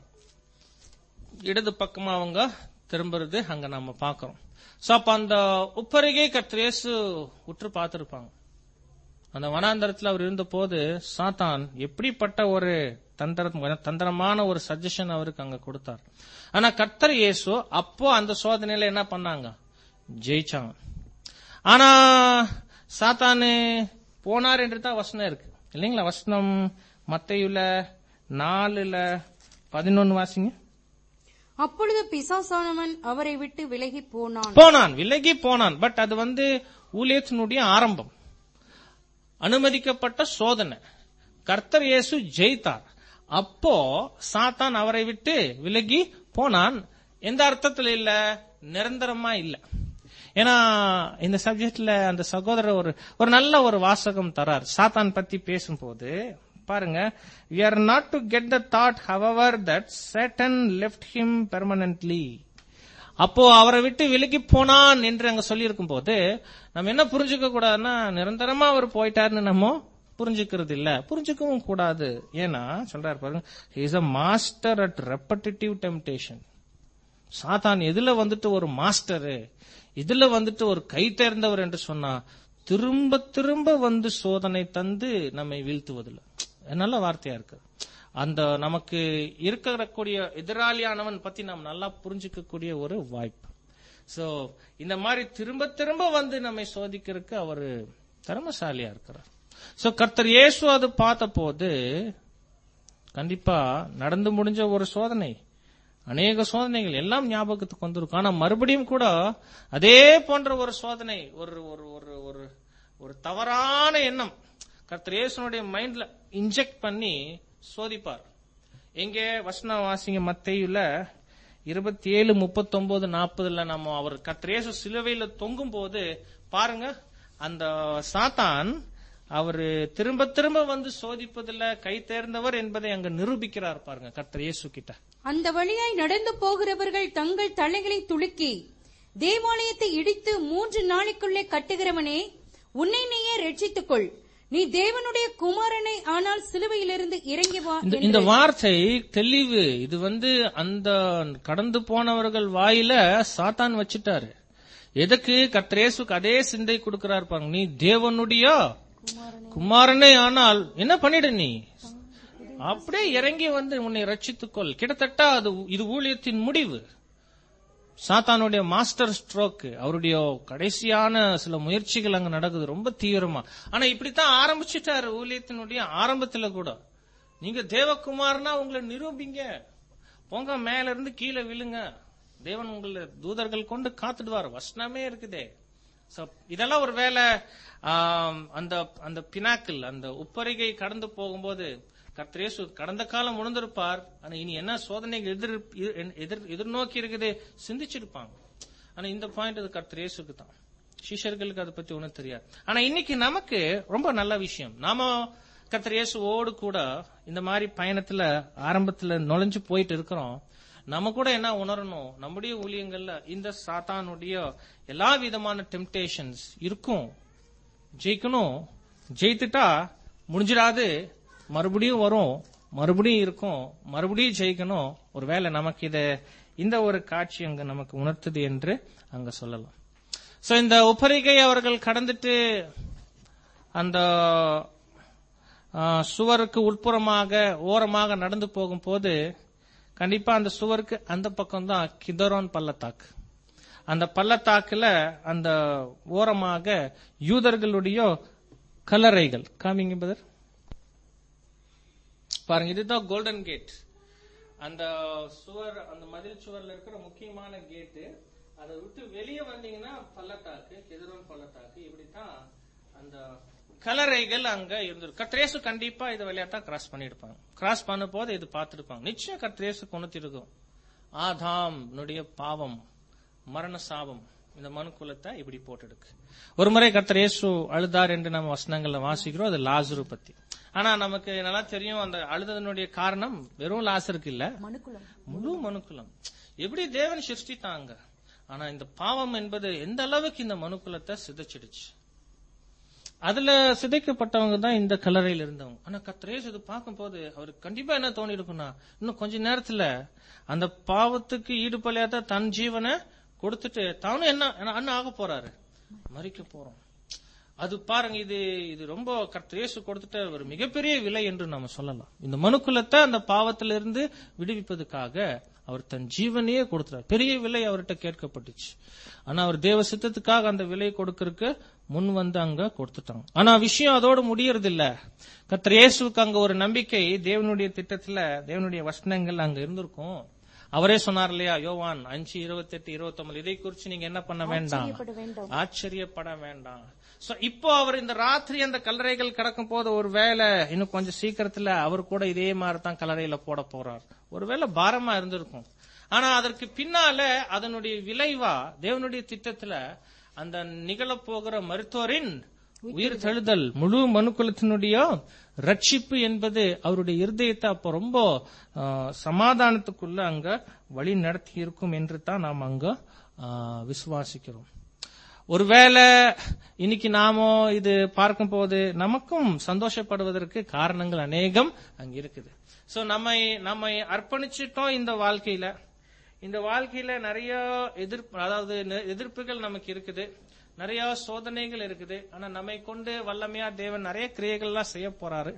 இடது பக்கமா அவங்க திரும்புறது அங்க நாம பாக்குறோம் சோ அப்ப அந்த உப்பருகே கத்திரேசு உற்று பார்த்திருப்பாங்க அந்த வனாந்தரத்துல அவர் இருந்த போது சாத்தான் எப்படிப்பட்ட ஒரு தந்திர தந்திரமான ஒரு சஜஷன் அவருக்கு அங்க கொடுத்தார் ஆனா கர்த்தர் இயேசு அப்போ அந்த சோதனையில என்ன பண்ணாங்க ஜெயிச்சாங்க ஆனா சாத்தானு போனார் என்று தான் வசனம் இருக்கு இல்லைங்களா வசனம் மத்தையுல நாலுல பதினொன்னு வாசிங்க அப்பொழுது பிசாசானவன் அவரை விட்டு விலகி போனான் போனான் விலகி போனான் பட் அது வந்து ஊழியத்தினுடைய ஆரம்பம் அனுமதிக்கப்பட்ட சோதனை கர்த்தர் இயேசு ஜெயித்தார் அப்போ சாத்தான் அவரை விட்டு விலகி போனான் எந்த அர்த்தத்துல இல்ல நிரந்தரமா இல்ல ஏன்னா இந்த சப்ஜெக்ட்ல அந்த சகோதரர் ஒரு ஒரு நல்ல ஒரு வாசகம் தரார் சாத்தான் பத்தி பேசும்போது பாருங்க we are not to get the thought however that satan left him permanently அப்போ அவரை விட்டு விலகி போனான் என்று அங்க சொல்லியிருக்கும் போது நம்ம என்ன புரிஞ்சுக்க கூடாதுன்னா நிரந்தரமா அவர் போயிட்டாருன்னு நம்ம புரிஞ்சுக்கிறது இல்ல புரிஞ்சுக்கவும் கூடாது ஏன்னா சொல்றாரு பாருங்க is a master at repetitive temptation சாத்தான் எதுல வந்துட்டு ஒரு மாஸ்டரு இதுல வந்துட்டு ஒரு கை தேர்ந்தவர் என்று சொன்னா திரும்ப திரும்ப வந்து சோதனை தந்து நம்மை வீழ்த்துவதில்லை நல்ல வார்த்தையா இருக்கு அந்த நமக்கு இருக்கக்கூடிய எதிராளியானவன் பத்தி நாம் நல்லா புரிஞ்சுக்கக்கூடிய ஒரு வாய்ப்பு சோ இந்த மாதிரி திரும்ப திரும்ப வந்து நம்மை சோதிக்கிறதுக்கு அவரு திறமசாலியா இருக்கிறார் சோ கர்த்தர் இயேசு அது பார்த்த போது கண்டிப்பா நடந்து முடிஞ்ச ஒரு சோதனை அநேக சோதனைகள் எல்லாம் ஞாபகத்துக்கு வந்திருக்கும் ஆனா மறுபடியும் கூட அதே போன்ற ஒரு சோதனை ஒரு ஒரு ஒரு ஒரு ஒரு தவறான எண்ணம் கர்த்தர் இயேசுனுடைய மைண்ட்ல இன்ஜெக்ட் பண்ணி சோதிப்பார் எங்கே வசன வாசிங்க மத்தையுல இருபத்தி ஏழு முப்பத்தி ஒன்பது நாற்பதுல நம்ம அவர் கர்த்தர் இயேசு சிலுவையில தொங்கும் போது பாருங்க அந்த சாத்தான் அவரு திரும்ப திரும்ப வந்து சோதிப்பதில் கை தேர்ந்தவர் என்பதை அங்க நிரூபிக்கிறார் பாருங்க கர்த்தர் இயேசு கிட்ட அந்த வழியாய் நடந்து போகிறவர்கள் தங்கள் தலைகளை துலுக்கி தேவாலயத்தை இடித்து மூன்று நாளைக்குள்ளே கட்டுகிறவனே உன்னை நீயே ரட்சித்துக் கொள் நீ தேவனுடைய குமாரனை ஆனால் சிலுவையிலிருந்து இறங்கி வா இந்த என்று இந்த வார்த்தை தெளிவு இது வந்து அந்த கடந்து போனவர்கள் வாயில சாத்தான் வச்சிட்டாரு எதுக்கு கர்த்தரேசுக்கு அதே சிந்தை கொடுக்கிறார் பாருங்க நீ தேவனுடைய குமாரனே ஆனால் என்ன பண்ணிடு நீ அப்படியே இறங்கி வந்து உன்னை ரட்சித்துக்கொள் கிட்டத்தட்ட அது இது ஊழியத்தின் முடிவு சாத்தானுடைய மாஸ்டர் ஸ்ட்ரோக் அவருடைய கடைசியான சில முயற்சிகள் அங்க நடக்குது ரொம்ப தீவிரமா ஆனா இப்படித்தான் ஆரம்பிச்சிட்டாரு ஊழியத்தினுடைய ஆரம்பத்துல கூட நீங்க தேவகுமார்னா உங்களை நிரூபிங்க போங்க மேல இருந்து கீழே விழுங்க தேவன் உங்களை தூதர்கள் கொண்டு காத்துடுவார் வசனமே இருக்குதே So, இதெல்லாம் ஒரு வேலை அந்த அந்த பினாக்கிள் அந்த உப்பரிகை கடந்து போகும்போது கர்த்தரேசு கடந்த காலம் உணர்ந்திருப்பார் ஆனா இனி என்ன சோதனைகள் எதிர் எதிர் எதிர்நோக்கி இருக்குது சிந்திச்சிருப்பாங்க ஆனா இந்த பாயிண்ட் அது கர்த்தரேசுக்கு தான் சிஷர்களுக்கு அதை பத்தி ஒண்ணும் தெரியாது ஆனா இன்னைக்கு நமக்கு ரொம்ப நல்ல விஷயம் நாம கர்த்தர் இயேசுவோடு கூட இந்த மாதிரி பயணத்துல ஆரம்பத்துல நுழைஞ்சு போயிட்டு இருக்கிறோம் நம்ம கூட என்ன உணரணும் நம்முடைய ஊழியங்கள்ல இந்த சாத்தானுடைய எல்லா விதமான டெம்டேஷன்ஸ் இருக்கும் ஜெயிக்கணும் ஜெயித்துட்டா முடிஞ்சிடாது மறுபடியும் வரும் மறுபடியும் இருக்கும் மறுபடியும் ஜெயிக்கணும் ஒருவேளை நமக்கு இத இந்த ஒரு காட்சி அங்க நமக்கு உணர்த்துது என்று அங்க சொல்லலாம் சோ இந்த உப்பரிகை அவர்கள் கடந்துட்டு அந்த ஆ, சுவருக்கு உட்புறமாக ஓரமாக நடந்து போகும்போது கண்டிப்பா அந்த சுவருக்கு அந்த பக்கம் தான் கிதரோன் பள்ளத்தாக்கு அந்த பள்ளத்தாக்குல அந்த ஓரமாக யூதர்களுடைய கல்லறைகள் காமிங்க பதர் பாருங்க இதுதான் கோல்டன் கேட் அந்த சுவர் அந்த மதில் சுவர்ல இருக்கிற முக்கியமான கேட்டு அதை விட்டு வெளியே வந்தீங்கன்னா பள்ளத்தாக்கு கெதிரோன் பள்ளத்தாக்கு இப்படித்தான் அந்த கலரைகள் அங்க இருந்திருக்கு கத்ரேசு கண்டிப்பா இது வழியா தான் கிராஸ் பண்ணிருப்பாங்க கிராஸ் பண்ண போது இது பார்த்திருப்பாங்க நிச்சயம் கத்ரேசு கொண்டுத்திருக்கும் ஆதாம் நுடைய பாவம் மரண சாபம் இந்த மனு குலத்தை இப்படி போட்டுடுக்கு ஒரு முறை கர்த்தர் இயேசு அழுதார் என்று நம்ம வசனங்கள்ல வாசிக்கிறோம் அது லாசரு பத்தி ஆனா நமக்கு நல்லா தெரியும் அந்த அழுதனுடைய காரணம் வெறும் லாசருக்கு இல்ல மனுக்குலம் முழு மனுக்குலம் எப்படி தேவன் சிருஷ்டித்தாங்க ஆனா இந்த பாவம் என்பது எந்த அளவுக்கு இந்த மனுக்குலத்தை சிதைச்சிடுச்சு அதுல சிதைக்கப்பட்டவங்க தான் இந்த கல்லறையில் இருந்தவங்க ஆனா கத்திரேஸ் இது பார்க்கும்போது அவருக்கு கண்டிப்பா என்ன தோணி இருக்குன்னா இன்னும் கொஞ்ச நேரத்துல அந்த பாவத்துக்கு ஈடுபடையாத தன் ஜீவனை கொடுத்துட்டு தானும் என்ன என்ன ஆக போறாரு மறிக்க போறோம் அது பாருங்க இது இது ரொம்ப கர்த்தரேசு கொடுத்துட்ட ஒரு மிகப்பெரிய விலை என்று நாம சொல்லலாம் இந்த மனுக்குலத்தை அந்த பாவத்திலிருந்து விடுவிப்பதற்காக அவர் தன் ஜீவனையே கொடுத்தார் பெரிய விலை அவர்கிட்ட கேட்கப்பட்டுச்சு ஆனா அவர் தேவ சித்தத்துக்காக அந்த விலை கொடுக்கறதுக்கு முன் வந்து அங்க கொடுத்துட்டாங்க ஆனா விஷயம் அதோடு முடியறது இல்ல கர்த்தர் இயேசுவுக்கு அங்க ஒரு நம்பிக்கை தேவனுடைய திட்டத்துல தேவனுடைய வசனங்கள் அங்க இருந்திருக்கும் அவரே சொன்னார் இல்லையா யோவான் அஞ்சு இருபத்தி எட்டு இருபத்தி ஒன்பது இதை குறிச்சு நீங்க என்ன பண்ண வேண்டாம் ஆச்சரியப்பட வேண்டாம் ஆச்சரியப்பட வேண்டாம் சோ இப்போ அவர் இந்த ராத்திரி அந்த கல்லறைகள் கிடக்கும் போது ஒரு வேளை இன்னும் கொஞ்சம் சீக்கிரத்துல அவர் கூட இதே மாதிரி தான் கல்லறையில போட போறார் ஒருவேளை பாரமா இருந்திருக்கும் ஆனா அதற்கு பின்னால அதனுடைய விளைவா தேவனுடைய திட்டத்துல அந்த நிகழப் போகிற மருத்துவரின் உயிர் தெழுதல் முழு மனுக்குலத்தினுடைய ரட்சிப்பு என்பது அவருடைய இருதயத்தை அப்ப ரொம்ப ஆ, சமாதானத்துக்குள்ள அங்க வழி நடத்தி இருக்கும் என்று தான் நாம் அங்க ஆ, விசுவாசிக்கிறோம் ஒருவேளை இன்னைக்கு நாமோ இது பார்க்கும்போது நமக்கும் சந்தோஷப்படுவதற்கு காரணங்கள் அநேகம் அங்க இருக்குது சோ நம்மை நம்மை அர்ப்பணிச்சிட்டோம் இந்த வாழ்க்கையில இந்த வாழ்க்கையில நிறைய எதிர்ப்பு அதாவது நெ- எதிர்ப்புகள் நமக்கு இருக்குது நிறைய சோதனைகள் இருக்குது ஆனா நம்மை கொண்டு வல்லமையா தேவன் நிறைய கிரியைகள்லாம் செய்ய போறாரு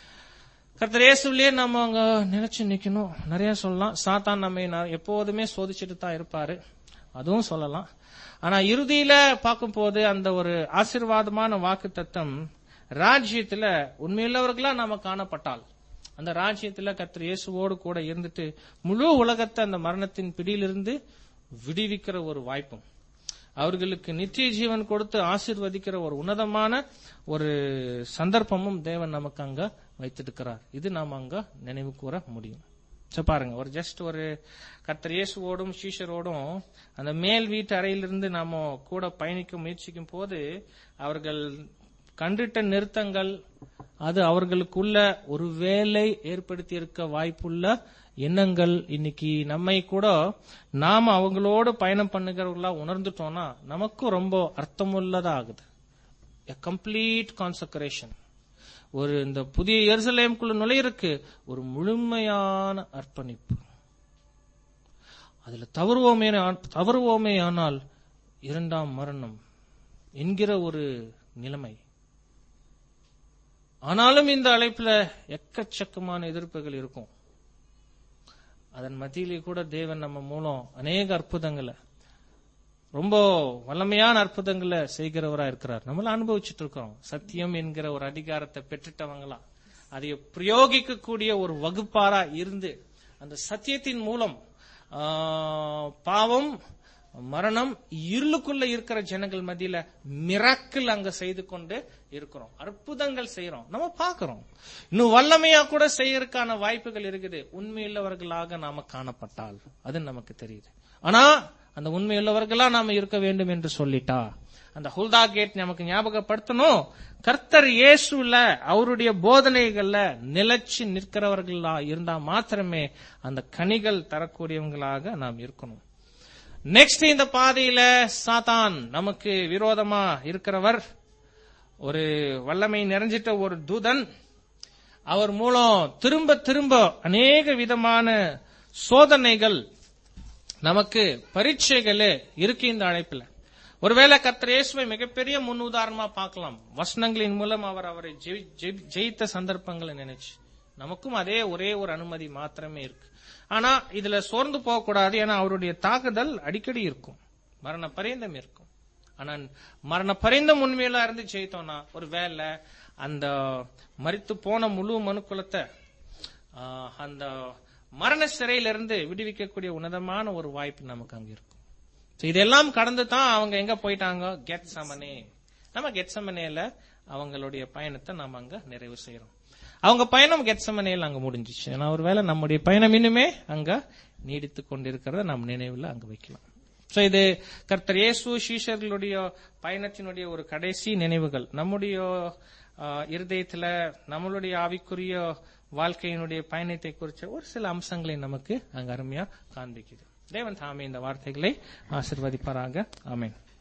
கர்த்தர் இயேசுவிலேயே நம்ம அங்க நினைச்சு நிக்கணும் நிறைய சொல்லலாம் சாத்தான் நம்மை ந- எப்போதுமே சோதிச்சுட்டு தான் இருப்பாரு அதுவும் சொல்லலாம் ஆனா இறுதியில பார்க்கும்போது அந்த ஒரு ஆசீர்வாதமான வாக்கு தத்தம் ராஜ்யத்துல உண்மையுள்ளவர்களா நாம காணப்பட்டால் அந்த ராஜ்யத்துல கர்த்தர் இயேசுவோடு கூட இருந்துட்டு முழு உலகத்தை அந்த மரணத்தின் பிடியிலிருந்து விடுவிக்கிற ஒரு வாய்ப்பும் அவர்களுக்கு நித்திய ஜீவன் கொடுத்து ஆசீர்வதிக்கிற ஒரு உன்னதமான ஒரு சந்தர்ப்பமும் தேவன் நமக்கு அங்க வைத்திருக்கிறார் இது நாம அங்க நினைவு கூற முடியும் சரி பாருங்க ஒரு ஜஸ்ட் ஒரு கர்த்தர் இயேசுவோடும் சீஷரோடும் அந்த மேல் வீட்டு அறையிலிருந்து நாம கூட பயணிக்க முயற்சிக்கும் போது அவர்கள் கண்டிட்ட நிறுத்தங்கள் அது அவர்களுக்குள்ள ஒரு வேலை ஏற்படுத்தி இருக்க வாய்ப்புள்ள எண்ணங்கள் இன்னைக்கு நம்மை கூட நாம அவங்களோடு பயணம் பண்ணுகிறவர்களா உணர்ந்துட்டோம்னா நமக்கும் ரொம்ப அர்த்தமுள்ளதா ஆகுது a complete consecration ஒரு இந்த புதிய எருசலேமுக்குள்ள நுழையிறக்கு ஒரு முழுமையான அர்ப்பணிப்பு அதுல தவறுவோமே தவறுவோமே ஆனால் இரண்டாம் மரணம் என்கிற ஒரு நிலைமை ஆனாலும் இந்த அழைப்புல எக்கச்சக்கமான எதிர்ப்புகள் இருக்கும் அதன் மத்தியிலே கூட தேவன் நம்ம மூலம் அநேக அற்புதங்களை ரொம்ப வல்லமையான அற்புதங்களை செய்கிறவரா இருக்கிறார் நம்மள அனுபவிச்சுட்டு இருக்கிறோம் சத்தியம் என்கிற ஒரு அதிகாரத்தை பெற்றுட்டவங்களா அதை பிரயோகிக்கக்கூடிய ஒரு வகுப்பாரா இருந்து அந்த சத்தியத்தின் மூலம் ஆ, பாவம் மரணம் இருளுக்குள்ள இருக்கிற ஜனங்கள் மத்தியில மிராக்கிள் அங்க செய்து கொண்டு இருக்கிறோம் அற்புதங்கள் செய்யறோம் நம்ம பார்க்கிறோம் இன்னும் வல்லமையா கூட செய்யறதுக்கான வாய்ப்புகள் இருக்குது உண்மையுள்ளவர்களாக நாம காணப்பட்டால் அது நமக்கு தெரியுது ஆனா அந்த உண்மையுள்ளவர்களா நாம இருக்க வேண்டும் என்று சொல்லிட்டா அந்த ஹுல்தா கேட் நமக்கு ஞாபகப்படுத்தணும் கர்த்தர் இயேசுல அவருடைய போதனைகள்ல நிலைச்சு நிற்கிறவர்களா இருந்தா மாத்திரமே அந்த கனிகள் தரக்கூடியவங்களாக நாம் இருக்கணும் நெக்ஸ்ட் இந்த பாதையில சாத்தான் நமக்கு விரோதமா இருக்கிறவர் ஒரு வல்லமை நிறைஞ்சிட்ட ஒரு தூதன் அவர் மூலம் திரும்ப திரும்ப அநேக விதமான சோதனைகள் நமக்கு பரீட்சைகளே இருக்கு இந்த அழைப்புல ஒருவேளை கர்த்தர் இயேசுவை மிகப்பெரிய முன் உதாரணமா பார்க்கலாம் வசனங்களின் மூலம் அவர் அவரை ஜெயி- ஜெயி- ஜெயித்த சந்தர்ப்பங்களை நினைச்சு நமக்கும் அதே ஒரே ஒரு அனுமதி மாத்திரமே இருக்கு ஆனா இதுல சோர்ந்து போகக்கூடாது ஏன்னா அவருடைய தாக்குதல் அடிக்கடி இருக்கும் மரண பரியந்தம் இருக்கும் ஆனா மரண பரிந்தம் உண்மையில இருந்து ஜெயித்தோம்னா ஒரு வேலை அந்த மரித்து போன முழு மனுக்குலத்தை ஆஹ், அந்த மரண சிறையிலிருந்து விடுவிக்கக்கூடிய உன்னதமான ஒரு வாய்ப்பு நமக்கு அங்க இருக்கும் So இதெல்லாம் கடந்து தான் அவங்க எங்க போயிட்டாங்க கெட் சமனே நம்ம கெட் சமனேல அவங்களுடைய பயணத்தை நாம அங்க நிறைவு செய்யறோம் அவங்க பயணம் கெட் சமனேல அங்க முடிஞ்சிச்சு ஏன்னா ஒருவேளை நம்முடைய பயணம் இன்னுமே அங்க நீடித்து கொண்டிருக்கிறத நம்ம நினைவுல அங்க வைக்கலாம் சோ இது கர்த்தர் இயேசு சீஷர்களுடைய பயணத்தினுடைய ஒரு கடைசி நினைவுகள் நம்முடைய ஆஹ், இருதயத்துல நம்மளுடைய ஆவிக்குரிய வாழ்க்கையினுடைய பயணத்தை குறித்த ஒரு சில அம்சங்களை நமக்கு அங்க அருமையா காண்பிக்குது தேவன் தாமே இந்த வார்த்தைகளை ஆசிர்வதிப்பாராக ஆமென்